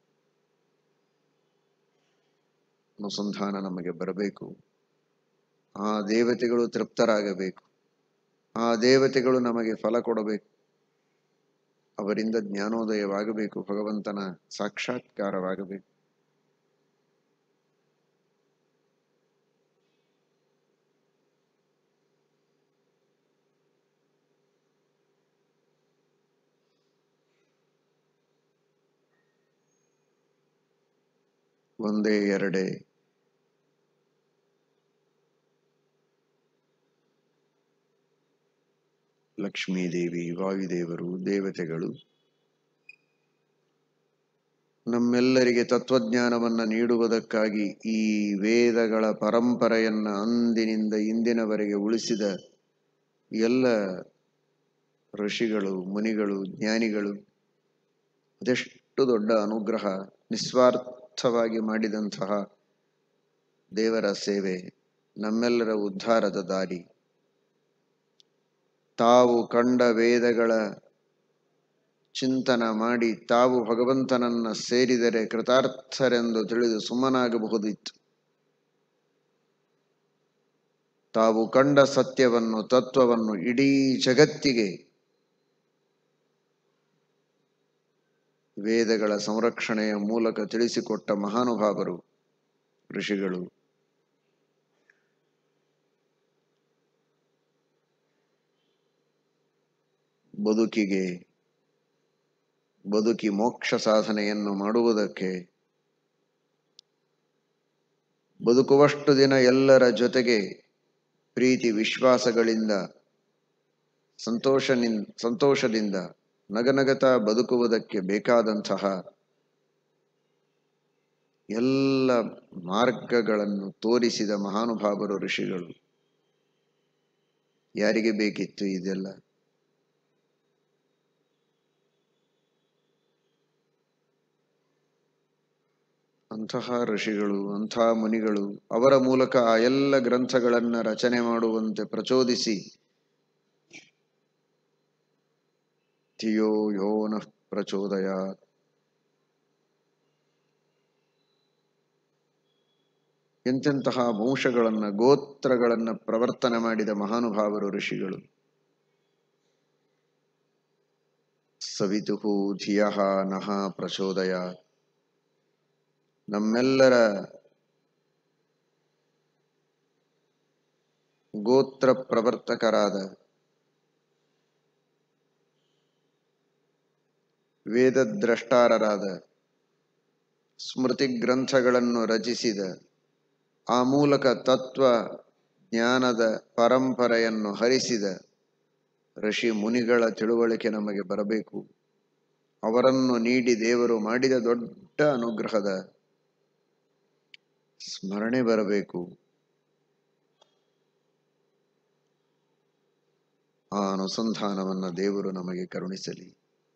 ಅನುಸಂಧಾನ ನಮಗೆ ಬರಬೇಕು ಆ ದೇವತೆಗಳು ತೃಪ್ತರಾಗಬೇಕು ಆ ದೇವತೆಗಳು ನಮಗೆ ಫಲ ಕೊಡಬೇಕು ಅವರಿಂದ ಜ್ಞಾನೋದಯವಾಗಬೇಕು ಭಗವಂತನ ಸಾಕ್ಷಾತ್ಕಾರವಾಗಬೇಕು ಒಂದೇ ಎರಡೇ ಲಕ್ಷ್ಮೀದೇವಿ ವಾಯುದೇವರು ದೇವತೆಗಳು ನಮ್ಮೆಲ್ಲರಿಗೆ ತತ್ವಜ್ಞಾನವನ್ನ ನೀಡುವುದಕ್ಕಾಗಿ ಈ ವೇದಗಳ ಪರಂಪರೆಯನ್ನ ಅಂದಿನಿಂದ ಇಂದಿನವರೆಗೆ ಉಳಿಸಿದ ಎಲ್ಲ ಋಷಿಗಳು ಮುನಿಗಳು ಜ್ಞಾನಿಗಳು ಅದೆಷ್ಟು ದೊಡ್ಡ ಅನುಗ್ರಹ ನಿಸ್ವಾರ್ಥವಾಗಿ ಮಾಡಿದಂತಹ ದೇವರ ಸೇವೆ ನಮ್ಮೆಲ್ಲರ ಉದ್ಧಾರದ ದಾರಿ ತಾವು ಕಂಡ ವೇದಗಳ ಚಿಂತನ ಮಾಡಿ ತಾವು ಭಗವಂತನನ್ನ ಸೇರಿದರೆ ಕೃತಾರ್ಥರೆಂದು ತಿಳಿದು ಸುಮ್ಮನಾಗಬಹುದಿತ್ತು ತಾವು ಕಂಡ ಸತ್ಯವನ್ನು ತತ್ವವನ್ನು ಇಡೀ ಜಗತ್ತಿಗೆ ವೇದಗಳ ಸಂರಕ್ಷಣೆಯ ಮೂಲಕ ತಿಳಿಸಿಕೊಟ್ಟ ಮಹಾನುಭಾವರು ಋಷಿಗಳು ಬದುಕಿಗೆ ಬದುಕಿ ಮೋಕ್ಷ ಸಾಧನೆಯನ್ನು ಮಾಡುವುದಕ್ಕೆ ಬದುಕುವಷ್ಟು ದಿನ ಎಲ್ಲರ ಜೊತೆಗೆ ಪ್ರೀತಿ ವಿಶ್ವಾಸಗಳಿಂದ ಸಂತೋಷನಿನ್ ಸಂತೋಷದಿಂದ ನಗನಗತ ಬದುಕುವುದಕ್ಕೆ ಬೇಕಾದಂತಹ ಎಲ್ಲ ಮಾರ್ಗಗಳನ್ನು ತೋರಿಸಿದ ಮಹಾನುಭಾವರು ಋಷಿಗಳು ಯಾರಿಗೆ ಬೇಕಿತ್ತು ಇದೆಲ್ಲ ಅಂತಹ ಋಷಿಗಳು ಅಂಥ ಮುನಿಗಳು ಅವರ ಮೂಲಕ ಆ ಎಲ್ಲ ಗ್ರಂಥಗಳನ್ನ ರಚನೆ ಮಾಡುವಂತೆ ಪ್ರಚೋದಿಸಿ ಧಿಯೋ ಯೋ ನಃ ಪ್ರಚೋದಯ ಎಂತೆಂತಹ ವಂಶಗಳನ್ನ ಗೋತ್ರಗಳನ್ನ ಪ್ರವರ್ತನೆ ಮಾಡಿದ ಮಹಾನುಭಾವರು ಋಷಿಗಳು ಸವಿತುಹು ಧಿಯ ನಃ ಪ್ರಚೋದಯ ನಮ್ಮೆಲ್ಲರ ಗೋತ್ರ ಪ್ರವರ್ತಕರಾದ ವೇದದ್ರಷ್ಟಾರರಾದ ಸ್ಮೃತಿ ಗ್ರಂಥಗಳನ್ನು ರಚಿಸಿದ ಆ ಮೂಲಕ ತತ್ವ ಜ್ಞಾನದ ಪರಂಪರೆಯನ್ನು ಹರಿಸಿದ ಋಷಿ ಮುನಿಗಳ ತಿಳುವಳಿಕೆ ನಮಗೆ ಬರಬೇಕು ಅವರನ್ನು ನೀಡಿ ದೇವರು ಮಾಡಿದ ದೊಡ್ಡ ಅನುಗ್ರಹದ ಸ್ಮರಣೆ ಬರಬೇಕು ಆ ಅನುಸಂಧಾನವನ್ನ ದೇವರು ನಮಗೆ ಕರುಣಿಸಲಿ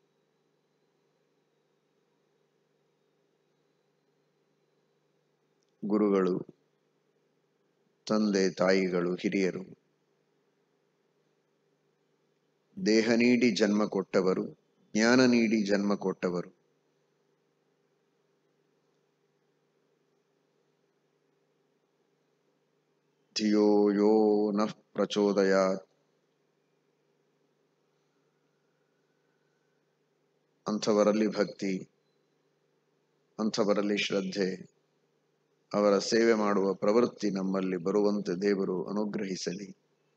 ಗುರುಗಳು ತಂದೆ ತಾಯಿಗಳು ಹಿರಿಯರು ದೇಹ ನೀಡಿ ಜನ್ಮ ಕೊಟ್ಟವರು ಜ್ಞಾನ ನೀಡಿ ಜನ್ಮ ಕೊಟ್ಟವರು ಧಿಯೋ ಯೋ ನಃ ಪ್ರಚೋದಯಾತ್ ಅಂಥವರಲ್ಲಿ ಭಕ್ತಿ ಅಂಥವರಲ್ಲಿ ಶ್ರದ್ಧೆ ಅವರ ಸೇವೆ ಮಾಡುವ ಪ್ರವೃತ್ತಿ ನಮ್ಮಲ್ಲಿ ಬರುವಂತೆ ದೇವರು ಅನುಗ್ರಹಿಸಲಿ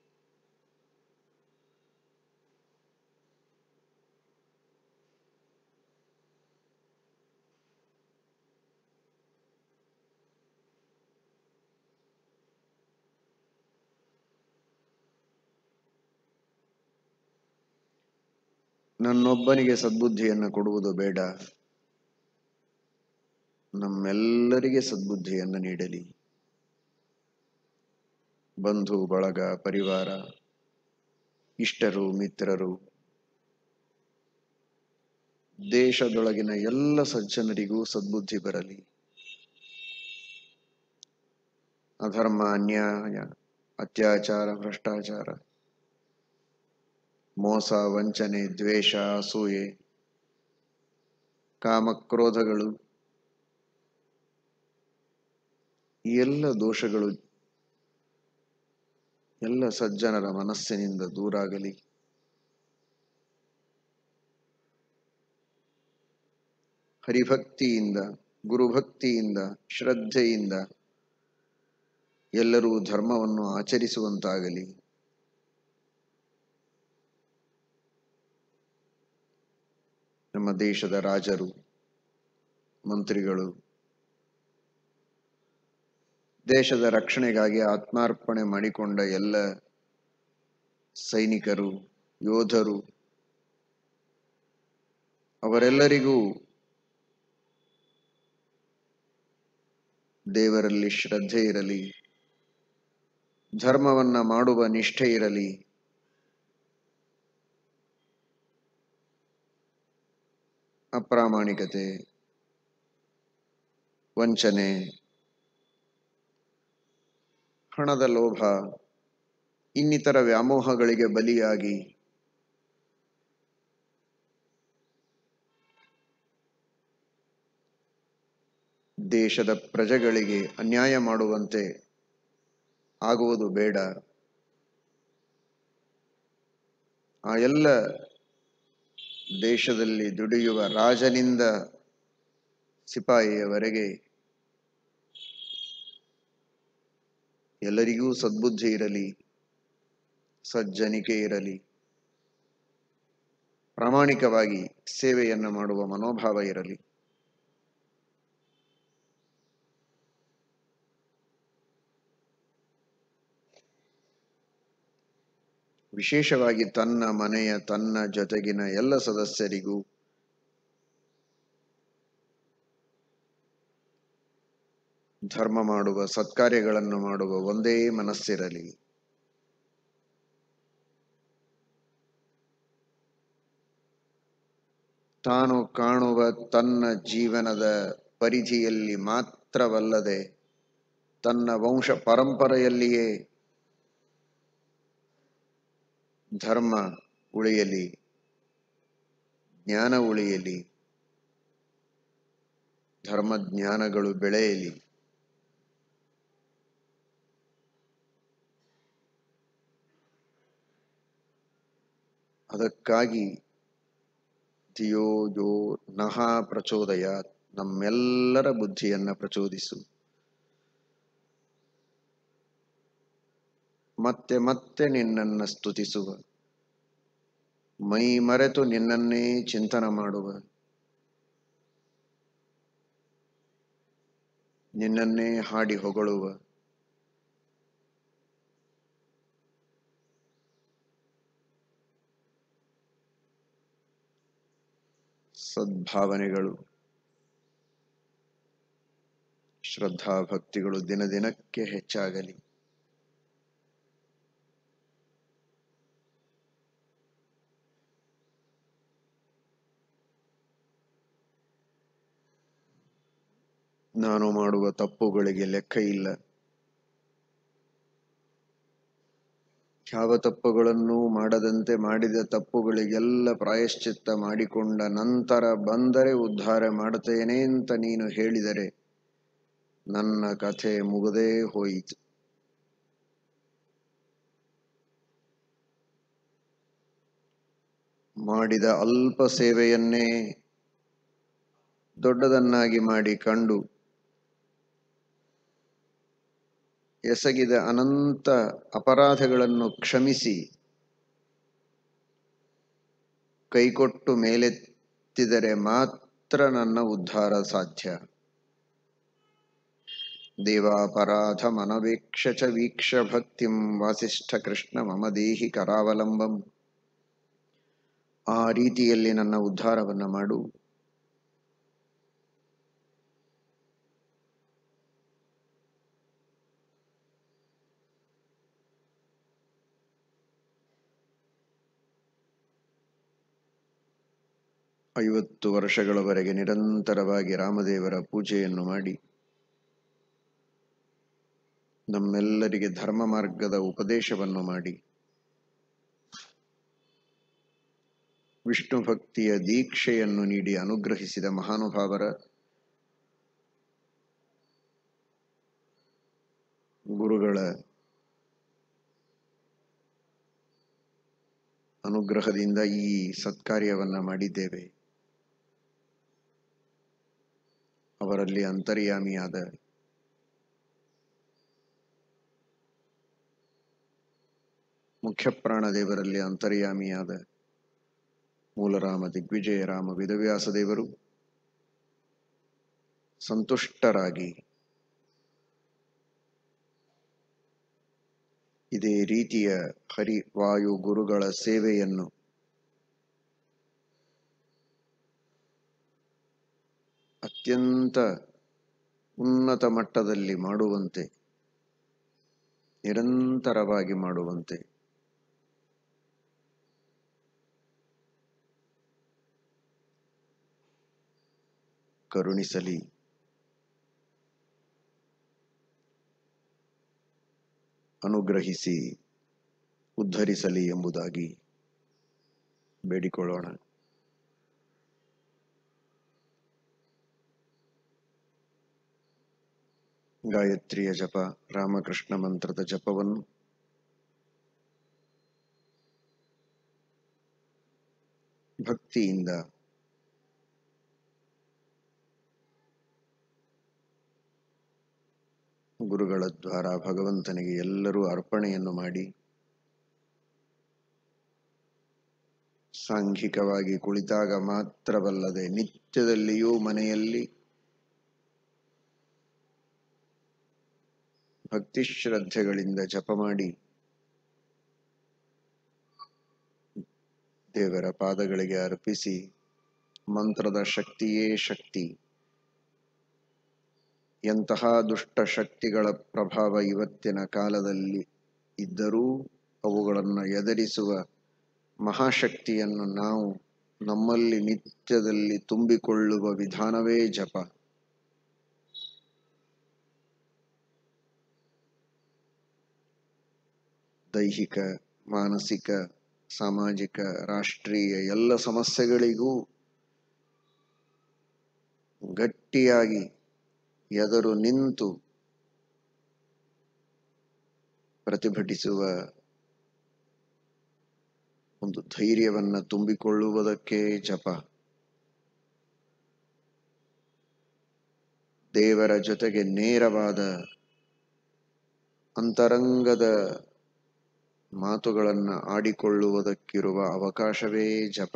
ನನ್ನೊಬ್ಬನಿಗೆ ಸದ್ಬುದ್ಧಿಯನ್ನು ಕೊಡುವುದು ಬೇಡ ನಮ್ಮೆಲ್ಲರಿಗೆ ಸದ್ಬುದ್ಧಿಯನ್ನು ನೀಡಲಿ ಬಂಧು ಬಳಗ ಪರಿವಾರ ಇಷ್ಟರು ಮಿತ್ರರು ದೇಶದೊಳಗಿನ ಎಲ್ಲ ಸಜ್ಜನರಿಗೂ ಸದ್ಬುದ್ಧಿ ಬರಲಿ ಅಧರ್ಮ ಅನ್ಯಾಯ ಅತ್ಯಾಚಾರ ಭ್ರಷ್ಟಾಚಾರ ಮೋಸ ವಂಚನೆ ದ್ವೇಷ ಅಸೂಯೆ ಕಾಮಕ್ರೋಧಗಳು ಈ ಎಲ್ಲ ದೋಷಗಳು ಎಲ್ಲ ಸಜ್ಜನರ ಮನಸ್ಸಿನಿಂದ ದೂರಾಗಲಿ ಹರಿಭಕ್ತಿಯಿಂದ ಗುರುಭಕ್ತಿಯಿಂದ ಶ್ರದ್ಧೆಯಿಂದ ಎಲ್ಲರೂ ಧರ್ಮವನ್ನು ಆಚರಿಸುವಂತಾಗಲಿ ನಮ್ಮ ದೇಶದ ರಾಜರು ಮಂತ್ರಿಗಳು ದೇಶದ ರಕ್ಷಣೆಗಾಗಿ ಆತ್ಮಾರ್ಪಣೆ ಮಾಡಿಕೊಂಡ ಎಲ್ಲ ಸೈನಿಕರು ಯೋಧರು ಅವರೆಲ್ಲರಿಗೂ ದೇವರಲ್ಲಿ ಶ್ರದ್ಧೆ ಇರಲಿ ಧರ್ಮವನ್ನ ಮಾಡುವ ನಿಷ್ಠೆ ಇರಲಿ ಅಪ್ರಾಮಾಣಿಕತೆ ವಂಚನೆ ಹಣದ ಲೋಭ ಇನ್ನಿತರ ವ್ಯಾಮೋಹಗಳಿಗೆ ಬಲಿಯಾಗಿ ದೇಶದ ಪ್ರಜೆಗಳಿಗೆ ಅನ್ಯಾಯ ಮಾಡುವಂತೆ ಆಗುವುದು ಬೇಡ ಆ ಎಲ್ಲ ದೇಶದಲ್ಲಿ ದುಡಿಯುವ ರಾಜನಿಂದ ಸಿಪಾಯಿಯವರೆಗೆ ಎಲ್ಲರಿಗೂ ಸದ್ಬುದ್ಧಿ ಇರಲಿ ಸಜ್ಜನಿಕೆ ಇರಲಿ ಪ್ರಾಮಾಣಿಕವಾಗಿ ಸೇವೆಯನ್ನು ಮಾಡುವ ಮನೋಭಾವ ಇರಲಿ ವಿಶೇಷವಾಗಿ ತನ್ನ ಮನೆಯ ತನ್ನ ಜೊತೆಗಿನ ಎಲ್ಲ ಸದಸ್ಯರಿಗೂ ಧರ್ಮ ಮಾಡುವ ಸತ್ಕಾರ್ಯಗಳನ್ನು ಮಾಡುವ ಒಂದೇ ಮನಸ್ಸಿರಲಿ ತಾನು ಕಾಣುವ ತನ್ನ ಜೀವನದ ಪರಿಧಿಯಲ್ಲಿ ಮಾತ್ರವಲ್ಲದೆ ತನ್ನ ವಂಶ ಪರಂಪರೆಯಲ್ಲಿಯೇ ಧರ್ಮ ಉಳಿಯಲಿ ಜ್ಞಾನ ಉಳಿಯಲಿ ಧರ್ಮಜ್ಞಾನಗಳು ಬೆಳೆಯಲಿ ಅದಕ್ಕಾಗಿ ಧಿಯೋ ಯೋ ನಹ ಪ್ರಚೋದಯ ನಮ್ಮೆಲ್ಲರ ಬುದ್ಧಿಯನ್ನ ಪ್ರಚೋದಿಸು ಮತ್ತೆ ಮತ್ತೆ ನಿನ್ನನ್ನ ಸ್ತುತಿಸುವ ಮೈ ಮರೆತು ನಿನ್ನನ್ನೇ ಚಿಂತನ ಮಾಡುವ ನಿನ್ನನ್ನೇ ಹಾಡಿ ಹೊಗಳುವ ಸದ್ಭಾವನೆಗಳು ಶ್ರದ್ಧಾ ಭಕ್ತಿಗಳು ದಿನ ದಿನಕ್ಕೆ ಹೆಚ್ಚಾಗಲಿ ನಾನು ಮಾಡುವ ತಪ್ಪುಗಳಿಗೆ ಲೆಕ್ಕ ಇಲ್ಲ ಯಾವ ತಪ್ಪುಗಳನ್ನು ಮಾಡದಂತೆ ಮಾಡಿದ ತಪ್ಪುಗಳಿಗೆಲ್ಲ ಪ್ರಾಯಶ್ಚಿತ್ತ ಮಾಡಿಕೊಂಡ ನಂತರ ಬಂದರೆ ಉದ್ಧಾರ ಮಾಡುತ್ತೇನೆ ಅಂತ ನೀನು ಹೇಳಿದರೆ ನನ್ನ ಕಥೆ ಮುಗದೇ ಹೋಯಿತು ಮಾಡಿದ ಅಲ್ಪ ಸೇವೆಯನ್ನೇ ದೊಡ್ಡದನ್ನಾಗಿ ಮಾಡಿ ಕಂಡು ಎಸಗಿದ ಅನಂತ ಅಪರಾಧಗಳನ್ನು ಕ್ಷಮಿಸಿ ಕೈಕೊಟ್ಟು ಮೇಲೆತ್ತಿದರೆ ಮಾತ್ರ ನನ್ನ ಉದ್ಧಾರ ಸಾಧ್ಯ ದೇವಾಪರಾಧ ಮನವೇಕ್ಷ ಚ ವೀಕ್ಷ ಭಕ್ತಿಂ ವಾಸಿಷ್ಠ ಕೃಷ್ಣ ಮಮ ದೇಹಿ ಕರಾವಲಂಬಂ ಆ ರೀತಿಯಲ್ಲಿ ನನ್ನ ಉದ್ಧಾರವನ್ನ ಮಾಡು ಐವತ್ತು ವರ್ಷಗಳವರೆಗೆ ನಿರಂತರವಾಗಿ ರಾಮದೇವರ ಪೂಜೆಯನ್ನು ಮಾಡಿ ನಮ್ಮೆಲ್ಲರಿಗೆ ಧರ್ಮ ಮಾರ್ಗದ ಉಪದೇಶವನ್ನು ಮಾಡಿ ವಿಷ್ಣು ಭಕ್ತಿಯ ದೀಕ್ಷೆಯನ್ನು ನೀಡಿ ಅನುಗ್ರಹಿಸಿದ ಮಹಾನುಭಾವರ ಗುರುಗಳ ಅನುಗ್ರಹದಿಂದ ಈ ಸತ್ಕಾರ್ಯವನ್ನ ಮಾಡಿದ್ದೇವೆ ಅವರಲ್ಲಿ ಅಂತರ್ಯಾಮಿಯಾದ ಮುಖ್ಯಪ್ರಾಣ ದೇವರಲ್ಲಿ ಅಂತರ್ಯಾಮಿಯಾದ ಮೂಲರಾಮ ದಿಗ್ವಿಜಯ ರಾಮ ವೇದವ್ಯಾಸ ದೇವರು ಸಂತುಷ್ಟರಾಗಿ ಇದೇ ರೀತಿಯ ಹರಿ ವಾಯು ಗುರುಗಳ ಸೇವೆಯನ್ನು ಅತ್ಯಂತ ಉನ್ನತ ಮಟ್ಟದಲ್ಲಿ ಮಾಡುವಂತೆ ನಿರಂತರವಾಗಿ ಮಾಡುವಂತೆ ಕರುಣಿಸಲಿ ಅನುಗ್ರಹಿಸಿ ಉದ್ಧರಿಸಲಿ ಎಂಬುದಾಗಿ ಬೇಡಿಕೊಳ್ಳೋಣ ಗಾಯತ್ರಿಯ ಜಪ ರಾಮಕೃಷ್ಣ ಮಂತ್ರದ ಜಪವನ್ನು ಭಕ್ತಿಯಿಂದ ಗುರುಗಳ ದ್ವಾರ ಭಗವಂತನಿಗೆ ಎಲ್ಲರೂ ಅರ್ಪಣೆಯನ್ನು ಮಾಡಿ ಸಾಂಘಿಕವಾಗಿ ಕುಳಿತಾಗ ಮಾತ್ರವಲ್ಲದೆ ನಿತ್ಯದಲ್ಲಿಯೂ ಮನೆಯಲ್ಲಿ ಭಕ್ತಿ ಶ್ರದ್ಧೆಗಳಿಂದ ಜಪ ಮಾಡಿ ದೇವರ ಪಾದಗಳಿಗೆ ಅರ್ಪಿಸಿ ಮಂತ್ರದ ಶಕ್ತಿಯೇ ಶಕ್ತಿ ಎಂತಹ ದುಷ್ಟ ಶಕ್ತಿಗಳ ಪ್ರಭಾವ ಇವತ್ತಿನ ಕಾಲದಲ್ಲಿ ಇದ್ದರೂ ಅವುಗಳನ್ನು ಎದುರಿಸುವ ಮಹಾಶಕ್ತಿಯನ್ನು ನಾವು ನಮ್ಮಲ್ಲಿ ನಿತ್ಯದಲ್ಲಿ ತುಂಬಿಕೊಳ್ಳುವ ವಿಧಾನವೇ ಜಪ ದೈಹಿಕ ಮಾನಸಿಕ ಸಾಮಾಜಿಕ ರಾಷ್ಟ್ರೀಯ ಎಲ್ಲ ಸಮಸ್ಯೆಗಳಿಗೂ ಗಟ್ಟಿಯಾಗಿ ಎದರು ನಿಂತು ಪ್ರತಿಭಟಿಸುವ ಒಂದು ಧೈರ್ಯವನ್ನ ತುಂಬಿಕೊಳ್ಳುವುದಕ್ಕೆ ಜಪ ದೇವರ ಜೊತೆಗೆ ನೇರವಾದ ಅಂತರಂಗದ ಮಾತುಗಳನ್ನ ಆಡಿಕೊಳ್ಳುವುದಕ್ಕಿರುವ ಅವಕಾಶವೇ ಜಪ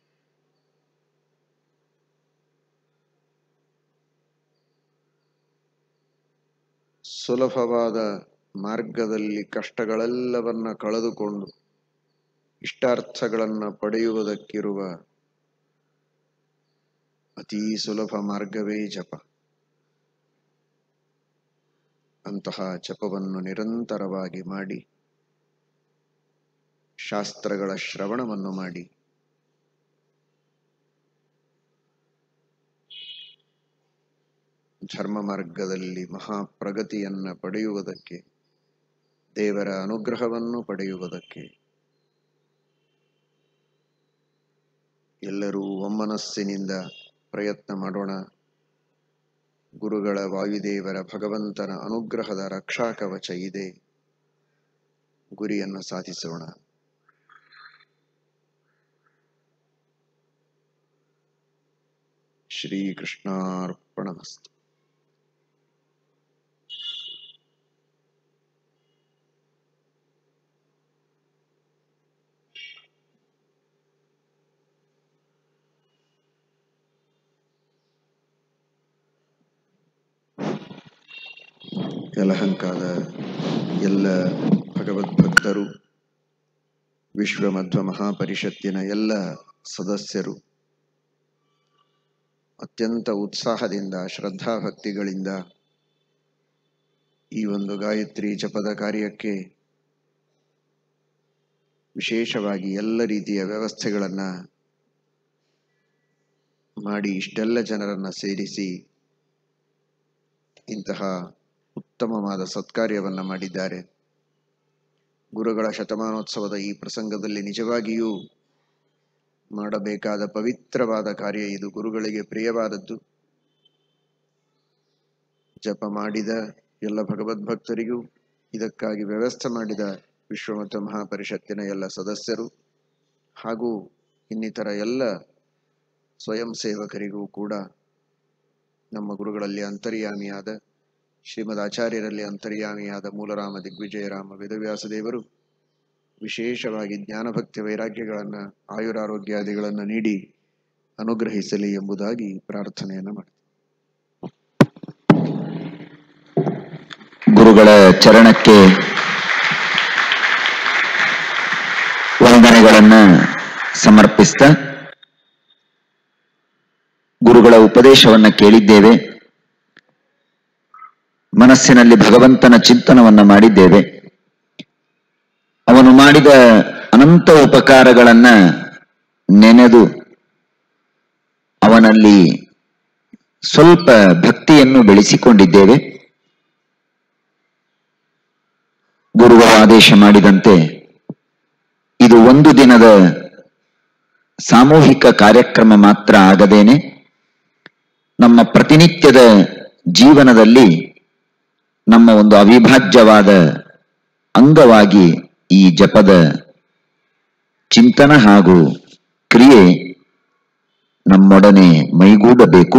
ಸುಲಭವಾದ ಮಾರ್ಗದಲ್ಲಿ ಕಷ್ಟಗಳೆಲ್ಲವನ್ನ ಕಳೆದುಕೊಂಡು ಇಷ್ಟಾರ್ಥಗಳನ್ನ ಪಡೆಯುವುದಕ್ಕಿರುವ ಅತೀ ಸುಲಭ ಮಾರ್ಗವೇ ಜಪ ಅಂತಹ ಜಪವನ್ನು ನಿರಂತರವಾಗಿ ಮಾಡಿ ಶಾಸ್ತ್ರಗಳ ಶ್ರವಣವನ್ನು ಮಾಡಿ ಧರ್ಮ ಮಾರ್ಗದಲ್ಲಿ ಮಹಾಪ್ರಗತಿಯನ್ನ ಪಡೆಯುವುದಕ್ಕೆ ದೇವರ ಅನುಗ್ರಹವನ್ನು ಪಡೆಯುವುದಕ್ಕೆ ಎಲ್ಲರೂ ಒಮ್ಮನಸ್ಸಿನಿಂದ ಪ್ರಯತ್ನ ಮಾಡೋಣ ಗುರುಗಳ ವಾಯುದೇವರ ಭಗವಂತನ ಅನುಗ್ರಹದ ರಕ್ಷಾ ಕವಚ ಇದೆ ಗುರಿಯನ್ನು ಸಾಧಿಸೋಣ ಶ್ರೀಕೃಷ್ಣಾರ್ಪಣಮಸ್ತು ಯಲಹಂಕದ ಎಲ್ಲ ಭಗವದ್ಭಕ್ತರು ವಿಶ್ವ ಮಧ್ವ ಮಹಾಪರಿಷತ್ತಿನ ಎಲ್ಲ ಸದಸ್ಯರು ಅತ್ಯಂತ ಉತ್ಸಾಹದಿಂದ ಶ್ರದ್ಧಾಭಕ್ತಿಗಳಿಂದ ಈ ಒಂದು ಗಾಯತ್ರಿ ಜಪದ ಕಾರ್ಯಕ್ಕೆ ವಿಶೇಷವಾಗಿ ಎಲ್ಲ ರೀತಿಯ ವ್ಯವಸ್ಥೆಗಳನ್ನ ಮಾಡಿ ಇಷ್ಟೆಲ್ಲ ಜನರನ್ನ ಸೇರಿಸಿ ಇಂತಹ ಉತ್ತಮವಾದ ಸತ್ಕಾರ್ಯವನ್ನ ಮಾಡಿದ್ದಾರೆ ಗುರುಗಳ ಶತಮಾನೋತ್ಸವದ ಈ ಪ್ರಸಂಗದಲ್ಲಿ ನಿಜವಾಗಿಯೂ ಮಾಡಬೇಕಾದ ಪವಿತ್ರವಾದ ಕಾರ್ಯ ಇದು ಗುರುಗಳಿಗೆ ಪ್ರಿಯವಾದದ್ದು ಜಪ ಮಾಡಿದ ಎಲ್ಲ ಭಗವದ್ಭಕ್ತರಿಗೂ ಇದಕ್ಕಾಗಿ ವ್ಯವಸ್ಥೆ ಮಾಡಿದ ವಿಶ್ವಮತ ಮಹಾಪರಿಷತ್ತಿನ ಎಲ್ಲ ಸದಸ್ಯರು ಹಾಗೂ ಇನ್ನಿತರ ಎಲ್ಲ ಸ್ವಯಂ ಸೇವಕರಿಗೂ ಕೂಡ ನಮ್ಮ ಗುರುಗಳಲ್ಲಿ ಅಂತರ್ಯಾಮಿಯಾದ ಶ್ರೀಮದ್ ಆಚಾರ್ಯರಲ್ಲಿ ಅಂತರ್ಯಾಮಿಯಾದ ಮೂಲರಾಮ ದಿಗ್ವಿಜಯರಾಮ ವೇದವ್ಯಾಸ ದೇವರು ವಿಶೇಷವಾಗಿ ಜ್ಞಾನಭಕ್ತಿ ವೈರಾಗ್ಯಗಳನ್ನು ಆಯುರಾರೋಗ್ಯಾದಿಗಳನ್ನು ನೀಡಿ ಅನುಗ್ರಹಿಸಲಿ ಎಂಬುದಾಗಿ ಪ್ರಾರ್ಥನೆಯನ್ನು ಮಾಡಿ ಗುರುಗಳ ಚರಣಕ್ಕೆ ವಂದನೆಗಳನ್ನ ಸಮರ್ಪಿಸ್ತಾ ಗುರುಗಳ ಉಪದೇಶವನ್ನ ಕೇಳಿದ್ದೇವೆ ಮನಸ್ಸಿನಲ್ಲಿ ಭಗವಂತನ ಚಿಂತನವನ್ನ ಮಾಡಿದ್ದೇವೆ ಅವನು ಮಾಡಿದ ಅನಂತ ಉಪಕಾರಗಳನ್ನ ನೆನೆದು ಅವನಲ್ಲಿ ಸ್ವಲ್ಪ ಭಕ್ತಿಯನ್ನು ಬೆಳೆಸಿಕೊಂಡಿದ್ದೇವೆ ಗುರುಗಳು ಆದೇಶ ಮಾಡಿದಂತೆ ಇದು ಒಂದು ದಿನದ ಸಾಮೂಹಿಕ ಕಾರ್ಯಕ್ರಮ ಮಾತ್ರ ಆಗದೇನೆ ನಮ್ಮ ಪ್ರತಿನಿತ್ಯದ ಜೀವನದಲ್ಲಿ ನಮ್ಮ ಒಂದು ಅವಿಭಾಜ್ಯವಾದ ಅಂಗವಾಗಿ ಈ ಜಪದ ಚಿಂತನ ಹಾಗೂ ಕ್ರಿಯೆ ನಮ್ಮೊಡನೆ ಮೈಗೂಡಬೇಕು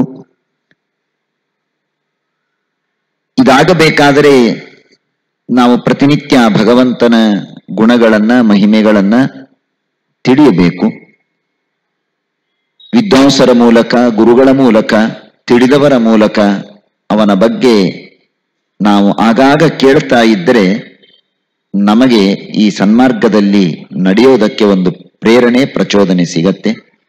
ಇದಾಗಬೇಕಾದರೆ ನಾವು ಪ್ರತಿನಿತ್ಯ ಭಗವಂತನ ಗುಣಗಳನ್ನ ಮಹಿಮೆಗಳನ್ನ ತಿಳಿಯಬೇಕು ವಿದ್ವಾಂಸರ ಮೂಲಕ ಗುರುಗಳ ಮೂಲಕ ತಿಳಿದವರ ಮೂಲಕ ಅವನ ಬಗ್ಗೆ ನಾವು ಆಗಾಗ ಕೇಳ್ತಾ ಇದ್ದರೆ ನಮಗೆ ಈ ಸನ್ಮಾರ್ಗದಲ್ಲಿ ನಡೆಯೋದಕ್ಕೆ ಒಂದು ಪ್ರೇರಣೆ ಪ್ರಚೋದನೆ ಸಿಗತ್ತೆ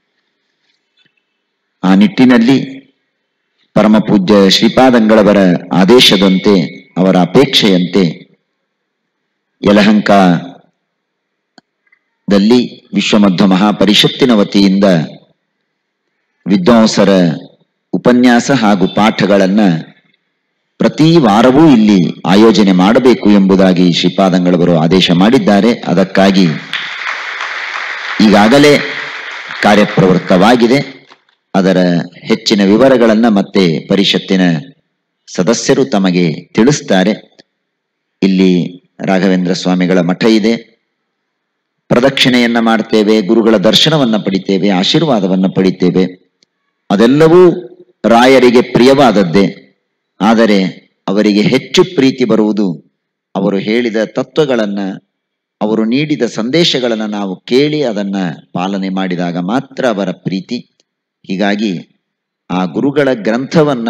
ಆ ನಿಟ್ಟಿನಲ್ಲಿ ಪರಮ ಪೂಜ್ಯ ಶ್ರೀಪಾದಂಗಳವರ ಆದೇಶದಂತೆ ಅವರ ಅಪೇಕ್ಷೆಯಂತೆ ಯಲಹಂಕದಲ್ಲಿ ವಿಶ್ವಮಧ್ವ ಮಹಾಪರಿಷತ್ತಿನ ವತಿಯಿಂದ ವಿದ್ವಾಂಸರ ಉಪನ್ಯಾಸ ಹಾಗೂ ಪಾಠಗಳನ್ನ ಪ್ರತಿ ವಾರವೂ ಇಲ್ಲಿ ಆಯೋಜನೆ ಮಾಡಬೇಕು ಎಂಬುದಾಗಿ ಶ್ರೀಪಾದಂಗಳವರು ಆದೇಶ ಮಾಡಿದ್ದಾರೆ ಅದಕ್ಕಾಗಿ ಈಗಾಗಲೇ ಕಾರ್ಯಪ್ರವೃತ್ತವಾಗಿದೆ ಅದರ ಹೆಚ್ಚಿನ ವಿವರಗಳನ್ನ ಮತ್ತೆ ಪರಿಷತ್ತಿನ ಸದಸ್ಯರು ತಮಗೆ ತಿಳಿಸ್ತಾರೆ ಇಲ್ಲಿ ರಾಘವೇಂದ್ರ ಸ್ವಾಮಿಗಳ ಮಠ ಇದೆ ಪ್ರದಕ್ಷಿಣೆಯನ್ನ ಮಾಡ್ತೇವೆ ಗುರುಗಳ ದರ್ಶನವನ್ನ ಪಡಿತೇವೆ ಆಶೀರ್ವಾದವನ್ನ ಪಡಿತೇವೆ ಅದೆಲ್ಲವೂ ರಾಯರಿಗೆ ಪ್ರಿಯವಾದದ್ದೇ ಆದರೆ ಅವರಿಗೆ ಹೆಚ್ಚು ಪ್ರೀತಿ ಬರುವುದು ಅವರು ಹೇಳಿದ ತತ್ವಗಳನ್ನ ಅವರು ನೀಡಿದ ಸಂದೇಶಗಳನ್ನ ನಾವು ಕೇಳಿ ಅದನ್ನ ಪಾಲನೆ ಮಾಡಿದಾಗ ಮಾತ್ರ ಅವರ ಪ್ರೀತಿ ಹೀಗಾಗಿ ಆ ಗುರುಗಳ ಗ್ರಂಥವನ್ನ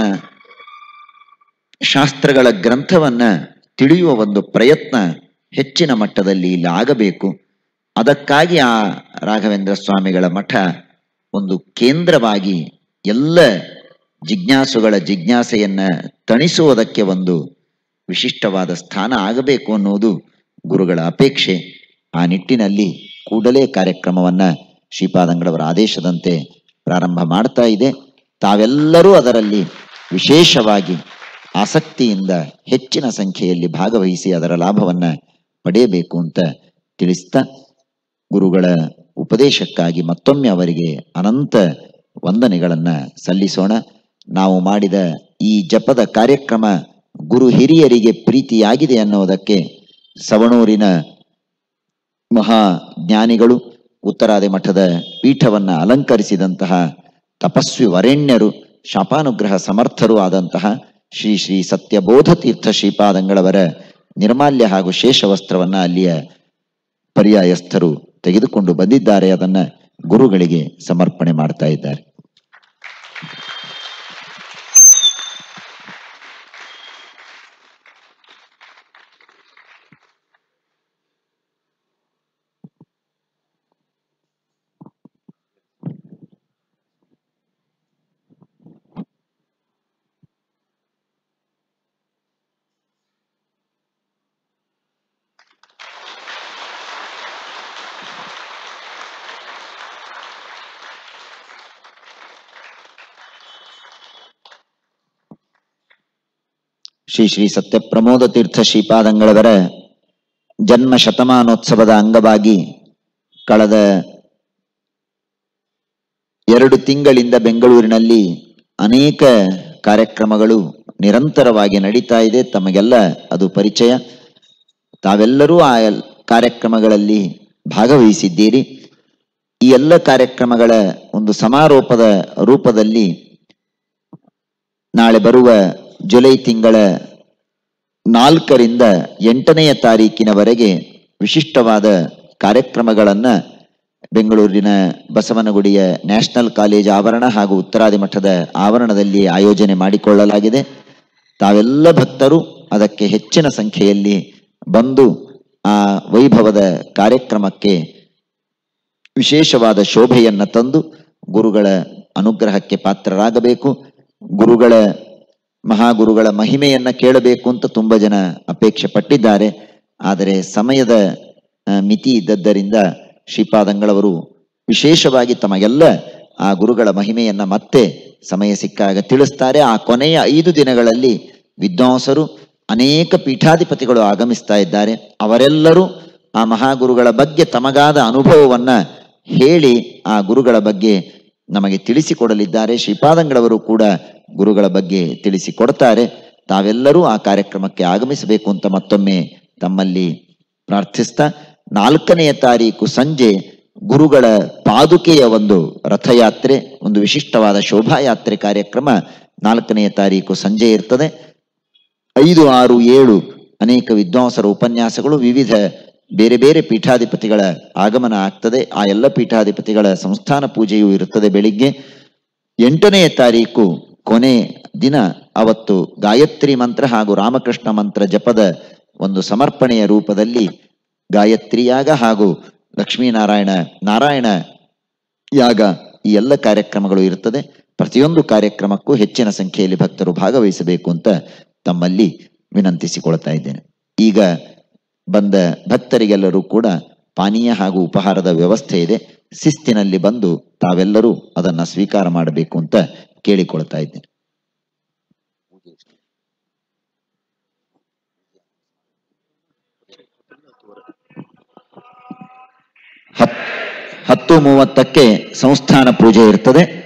ಶಾಸ್ತ್ರಗಳ ಗ್ರಂಥವನ್ನ ತಿಳಿಯುವ ಒಂದು ಪ್ರಯತ್ನ ಹೆಚ್ಚಿನ ಮಟ್ಟದಲ್ಲಿ ಇಲ್ಲಿ ಆಗಬೇಕು ಅದಕ್ಕಾಗಿ ಆ ರಾಘವೇಂದ್ರ ಸ್ವಾಮಿಗಳ ಮಠ ಒಂದು ಕೇಂದ್ರವಾಗಿ ಎಲ್ಲ ಜಿಜ್ಞಾಸುಗಳ ಜಿಜ್ಞಾಸೆಯನ್ನ ತಣಿಸುವುದಕ್ಕೆ ಒಂದು ವಿಶಿಷ್ಟವಾದ ಸ್ಥಾನ ಆಗಬೇಕು ಅನ್ನುವುದು ಗುರುಗಳ ಅಪೇಕ್ಷೆ ಆ ನಿಟ್ಟಿನಲ್ಲಿ ಕೂಡಲೇ ಕಾರ್ಯಕ್ರಮವನ್ನ ಶ್ರೀಪಾದಂಗಳವರ ಆದೇಶದಂತೆ ಪ್ರಾರಂಭ ಮಾಡ್ತಾ ಇದೆ ತಾವೆಲ್ಲರೂ ಅದರಲ್ಲಿ ವಿಶೇಷವಾಗಿ ಆಸಕ್ತಿಯಿಂದ ಹೆಚ್ಚಿನ ಸಂಖ್ಯೆಯಲ್ಲಿ ಭಾಗವಹಿಸಿ ಅದರ ಲಾಭವನ್ನ ಪಡೆಯಬೇಕು ಅಂತ ತಿಳಿಸ್ತಾ ಗುರುಗಳ ಉಪದೇಶಕ್ಕಾಗಿ ಮತ್ತೊಮ್ಮೆ ಅವರಿಗೆ ಅನಂತ ವಂದನೆಗಳನ್ನ ಸಲ್ಲಿಸೋಣ ನಾವು ಮಾಡಿದ ಈ ಜಪದ ಕಾರ್ಯಕ್ರಮ ಗುರು ಹಿರಿಯರಿಗೆ ಪ್ರೀತಿಯಾಗಿದೆ ಅನ್ನೋದಕ್ಕೆ ಸವಣೂರಿನ ಮಹಾ ಜ್ಞಾನಿಗಳು ಉತ್ತರಾದಿ ಮಠದ ಪೀಠವನ್ನ ಅಲಂಕರಿಸಿದಂತಹ ತಪಸ್ವಿ ವರೆಣ್ಯರು ಶಾಪಾನುಗ್ರಹ ಸಮರ್ಥರು ಆದಂತಹ ಶ್ರೀ ಶ್ರೀ ಸತ್ಯಬೋಧ ತೀರ್ಥ ಶ್ರೀಪಾದಂಗಳವರ ನಿರ್ಮಾಲ್ಯ ಹಾಗೂ ಶೇಷವಸ್ತ್ರವನ್ನ ಅಲ್ಲಿಯ ಪರ್ಯಾಯಸ್ಥರು ತೆಗೆದುಕೊಂಡು ಬಂದಿದ್ದಾರೆ ಅದನ್ನ ಗುರುಗಳಿಗೆ ಸಮರ್ಪಣೆ ಮಾಡ್ತಾ ಇದ್ದಾರೆ ಶ್ರೀ ಶ್ರೀ ಸತ್ಯಪ್ರಮೋದ ತೀರ್ಥ ಶ್ರೀಪಾದಂಗಳವರ ಜನ್ಮ ಶತಮಾನೋತ್ಸವದ ಅಂಗವಾಗಿ ಕಳೆದ ಎರಡು ತಿಂಗಳಿಂದ ಬೆಂಗಳೂರಿನಲ್ಲಿ ಅನೇಕ ಕಾರ್ಯಕ್ರಮಗಳು ನಿರಂತರವಾಗಿ ನಡೀತಾ ಇದೆ ತಮಗೆಲ್ಲ ಅದು ಪರಿಚಯ ತಾವೆಲ್ಲರೂ ಆ ಎಲ್- ಕಾರ್ಯಕ್ರಮಗಳಲ್ಲಿ ಭಾಗವಹಿಸಿದ್ದೀರಿ ಈ ಎಲ್ಲ ಕಾರ್ಯಕ್ರಮಗಳ ಒಂದು ಸಮಾರೋಪದ ರೂಪದಲ್ಲಿ ನಾಳೆ ಬರುವ ಜುಲೈ ತಿಂಗಳ ನಾಲ್ಕರಿಂದ ಎಂಟನೆಯ ತಾರೀಕಿನವರೆಗೆ ವಿಶಿಷ್ಟವಾದ ಕಾರ್ಯಕ್ರಮಗಳನ್ನ ಬೆಂಗಳೂರಿನ ಬಸವನಗುಡಿಯ ನ್ಯಾಷನಲ್ ಕಾಲೇಜ್ ಆವರಣ ಹಾಗೂ ಉತ್ತರಾದಿ ಮಠದ ಆವರಣದಲ್ಲಿ ಆಯೋಜನೆ ಮಾಡಿಕೊಳ್ಳಲಾಗಿದೆ ತಾವೆಲ್ಲ ಭಕ್ತರು ಅದಕ್ಕೆ ಹೆಚ್ಚಿನ ಸಂಖ್ಯೆಯಲ್ಲಿ ಬಂದು ಆ ವೈಭವದ ಕಾರ್ಯಕ್ರಮಕ್ಕೆ ವಿಶೇಷವಾದ ಶೋಭೆಯನ್ನ ತಂದು ಗುರುಗಳ ಅನುಗ್ರಹಕ್ಕೆ ಪಾತ್ರರಾಗಬೇಕು ಗುರುಗಳ ಮಹಾಗುರುಗಳ ಮಹಿಮೆಯನ್ನ ಕೇಳಬೇಕು ಅಂತ ತುಂಬಾ ಜನ ಅಪೇಕ್ಷೆ ಪಟ್ಟಿದ್ದಾರೆ ಆದರೆ ಸಮಯದ ಆ, ಮಿತಿ ಇದ್ದದ್ದರಿಂದ ಶ್ರೀಪಾದಂಗಳವರು ವಿಶೇಷವಾಗಿ ತಮಗೆಲ್ಲ ಆ ಗುರುಗಳ ಮಹಿಮೆಯನ್ನ ಮತ್ತೆ ಸಮಯ ಸಿಕ್ಕಾಗ ತಿಳಿಸ್ತಾರೆ ಆ ಕೊನೆಯ ಐದು ದಿನಗಳಲ್ಲಿ ವಿದ್ವಾಂಸರು ಅನೇಕ ಪೀಠಾಧಿಪತಿಗಳು ಆಗಮಿಸ್ತಾ ಇದ್ದಾರೆ ಅವರೆಲ್ಲರೂ ಆ ಮಹಾಗುರುಗಳ ಬಗ್ಗೆ ತಮಗಾದ ಅನುಭವವನ್ನ ಹೇಳಿ ಆ ಗುರುಗಳ ಬಗ್ಗೆ ನಮಗೆ ತಿಳಿಸಿಕೊಡಲಿದ್ದಾರೆ ಶ್ರೀಪಾದಂಗಳವರು ಕೂಡ ಗುರುಗಳ ಬಗ್ಗೆ ತಿಳಿಸಿಕೊಡ್ತಾರೆ ತಾವೆಲ್ಲರೂ ಆ ಕಾರ್ಯಕ್ರಮಕ್ಕೆ ಆಗಮಿಸಬೇಕು ಅಂತ ಮತ್ತೊಮ್ಮೆ ತಮ್ಮಲ್ಲಿ ಪ್ರಾರ್ಥಿಸ್ತಾ ನಾಲ್ಕನೆಯ ತಾರೀಕು ಸಂಜೆ ಗುರುಗಳ ಪಾದುಕೆಯ ಒಂದು ರಥಯಾತ್ರೆ ಒಂದು ವಿಶಿಷ್ಟವಾದ ಶೋಭಾಯಾತ್ರೆ ಕಾರ್ಯಕ್ರಮ ನಾಲ್ಕನೆಯ ತಾರೀಕು ಸಂಜೆ ಇರ್ತದೆ ಐದು ಆರು ಏಳು ಅನೇಕ ವಿದ್ವಾಂಸರ ಉಪನ್ಯಾಸಗಳು ವಿವಿಧ ಬೇರೆ ಬೇರೆ ಪೀಠಾಧಿಪತಿಗಳ ಆಗಮನ ಆಗ್ತದೆ ಆ ಎಲ್ಲ ಪೀಠಾಧಿಪತಿಗಳ ಸಂಸ್ಥಾನ ಪೂಜೆಯೂ ಇರುತ್ತದೆ ಬೆಳಿಗ್ಗೆ ಎಂಟನೆಯ ತಾರೀಕು ಕೊನೆ ದಿನ ಅವತ್ತು ಗಾಯತ್ರಿ ಮಂತ್ರ ಹಾಗೂ ರಾಮಕೃಷ್ಣ ಮಂತ್ರ ಜಪದ ಒಂದು ಸಮರ್ಪಣೆಯ ರೂಪದಲ್ಲಿ ಗಾಯತ್ರಿ ಯಾಗ ಹಾಗೂ ಲಕ್ಷ್ಮೀನಾರಾಯಣ ನಾರಾಯಣ ಯಾಗ ಈ ಎಲ್ಲ ಕಾರ್ಯಕ್ರಮಗಳು ಇರುತ್ತದೆ ಪ್ರತಿಯೊಂದು ಕಾರ್ಯಕ್ರಮಕ್ಕೂ ಹೆಚ್ಚಿನ ಸಂಖ್ಯೆಯಲ್ಲಿ ಭಕ್ತರು ಭಾಗವಹಿಸಬೇಕು ಅಂತ ತಮ್ಮಲ್ಲಿ ವಿನಂತಿಸಿಕೊಳ್ತಾ ಇದ್ದೇನೆ ಈಗ ಬಂದ ಭಕ್ತರಿಗೆಲ್ಲರೂ ಕೂಡ ಪಾನೀಯ ಹಾಗೂ ಉಪಹಾರದ ವ್ಯವಸ್ಥೆ ಇದೆ ಶಿಸ್ತಿನಲ್ಲಿ ಬಂದು ತಾವೆಲ್ಲರೂ ಅದನ್ನ ಸ್ವೀಕಾರ ಮಾಡಬೇಕು ಅಂತ ಕೇಳಿಕೊಳ್ತಾ ಇದ್ದೇನೆ ಹತ್- ಹತ್ತು ಮೂವತ್ತಕ್ಕೆ ಸಂಸ್ಥಾನ ಪೂಜೆ ಇರ್ತದೆ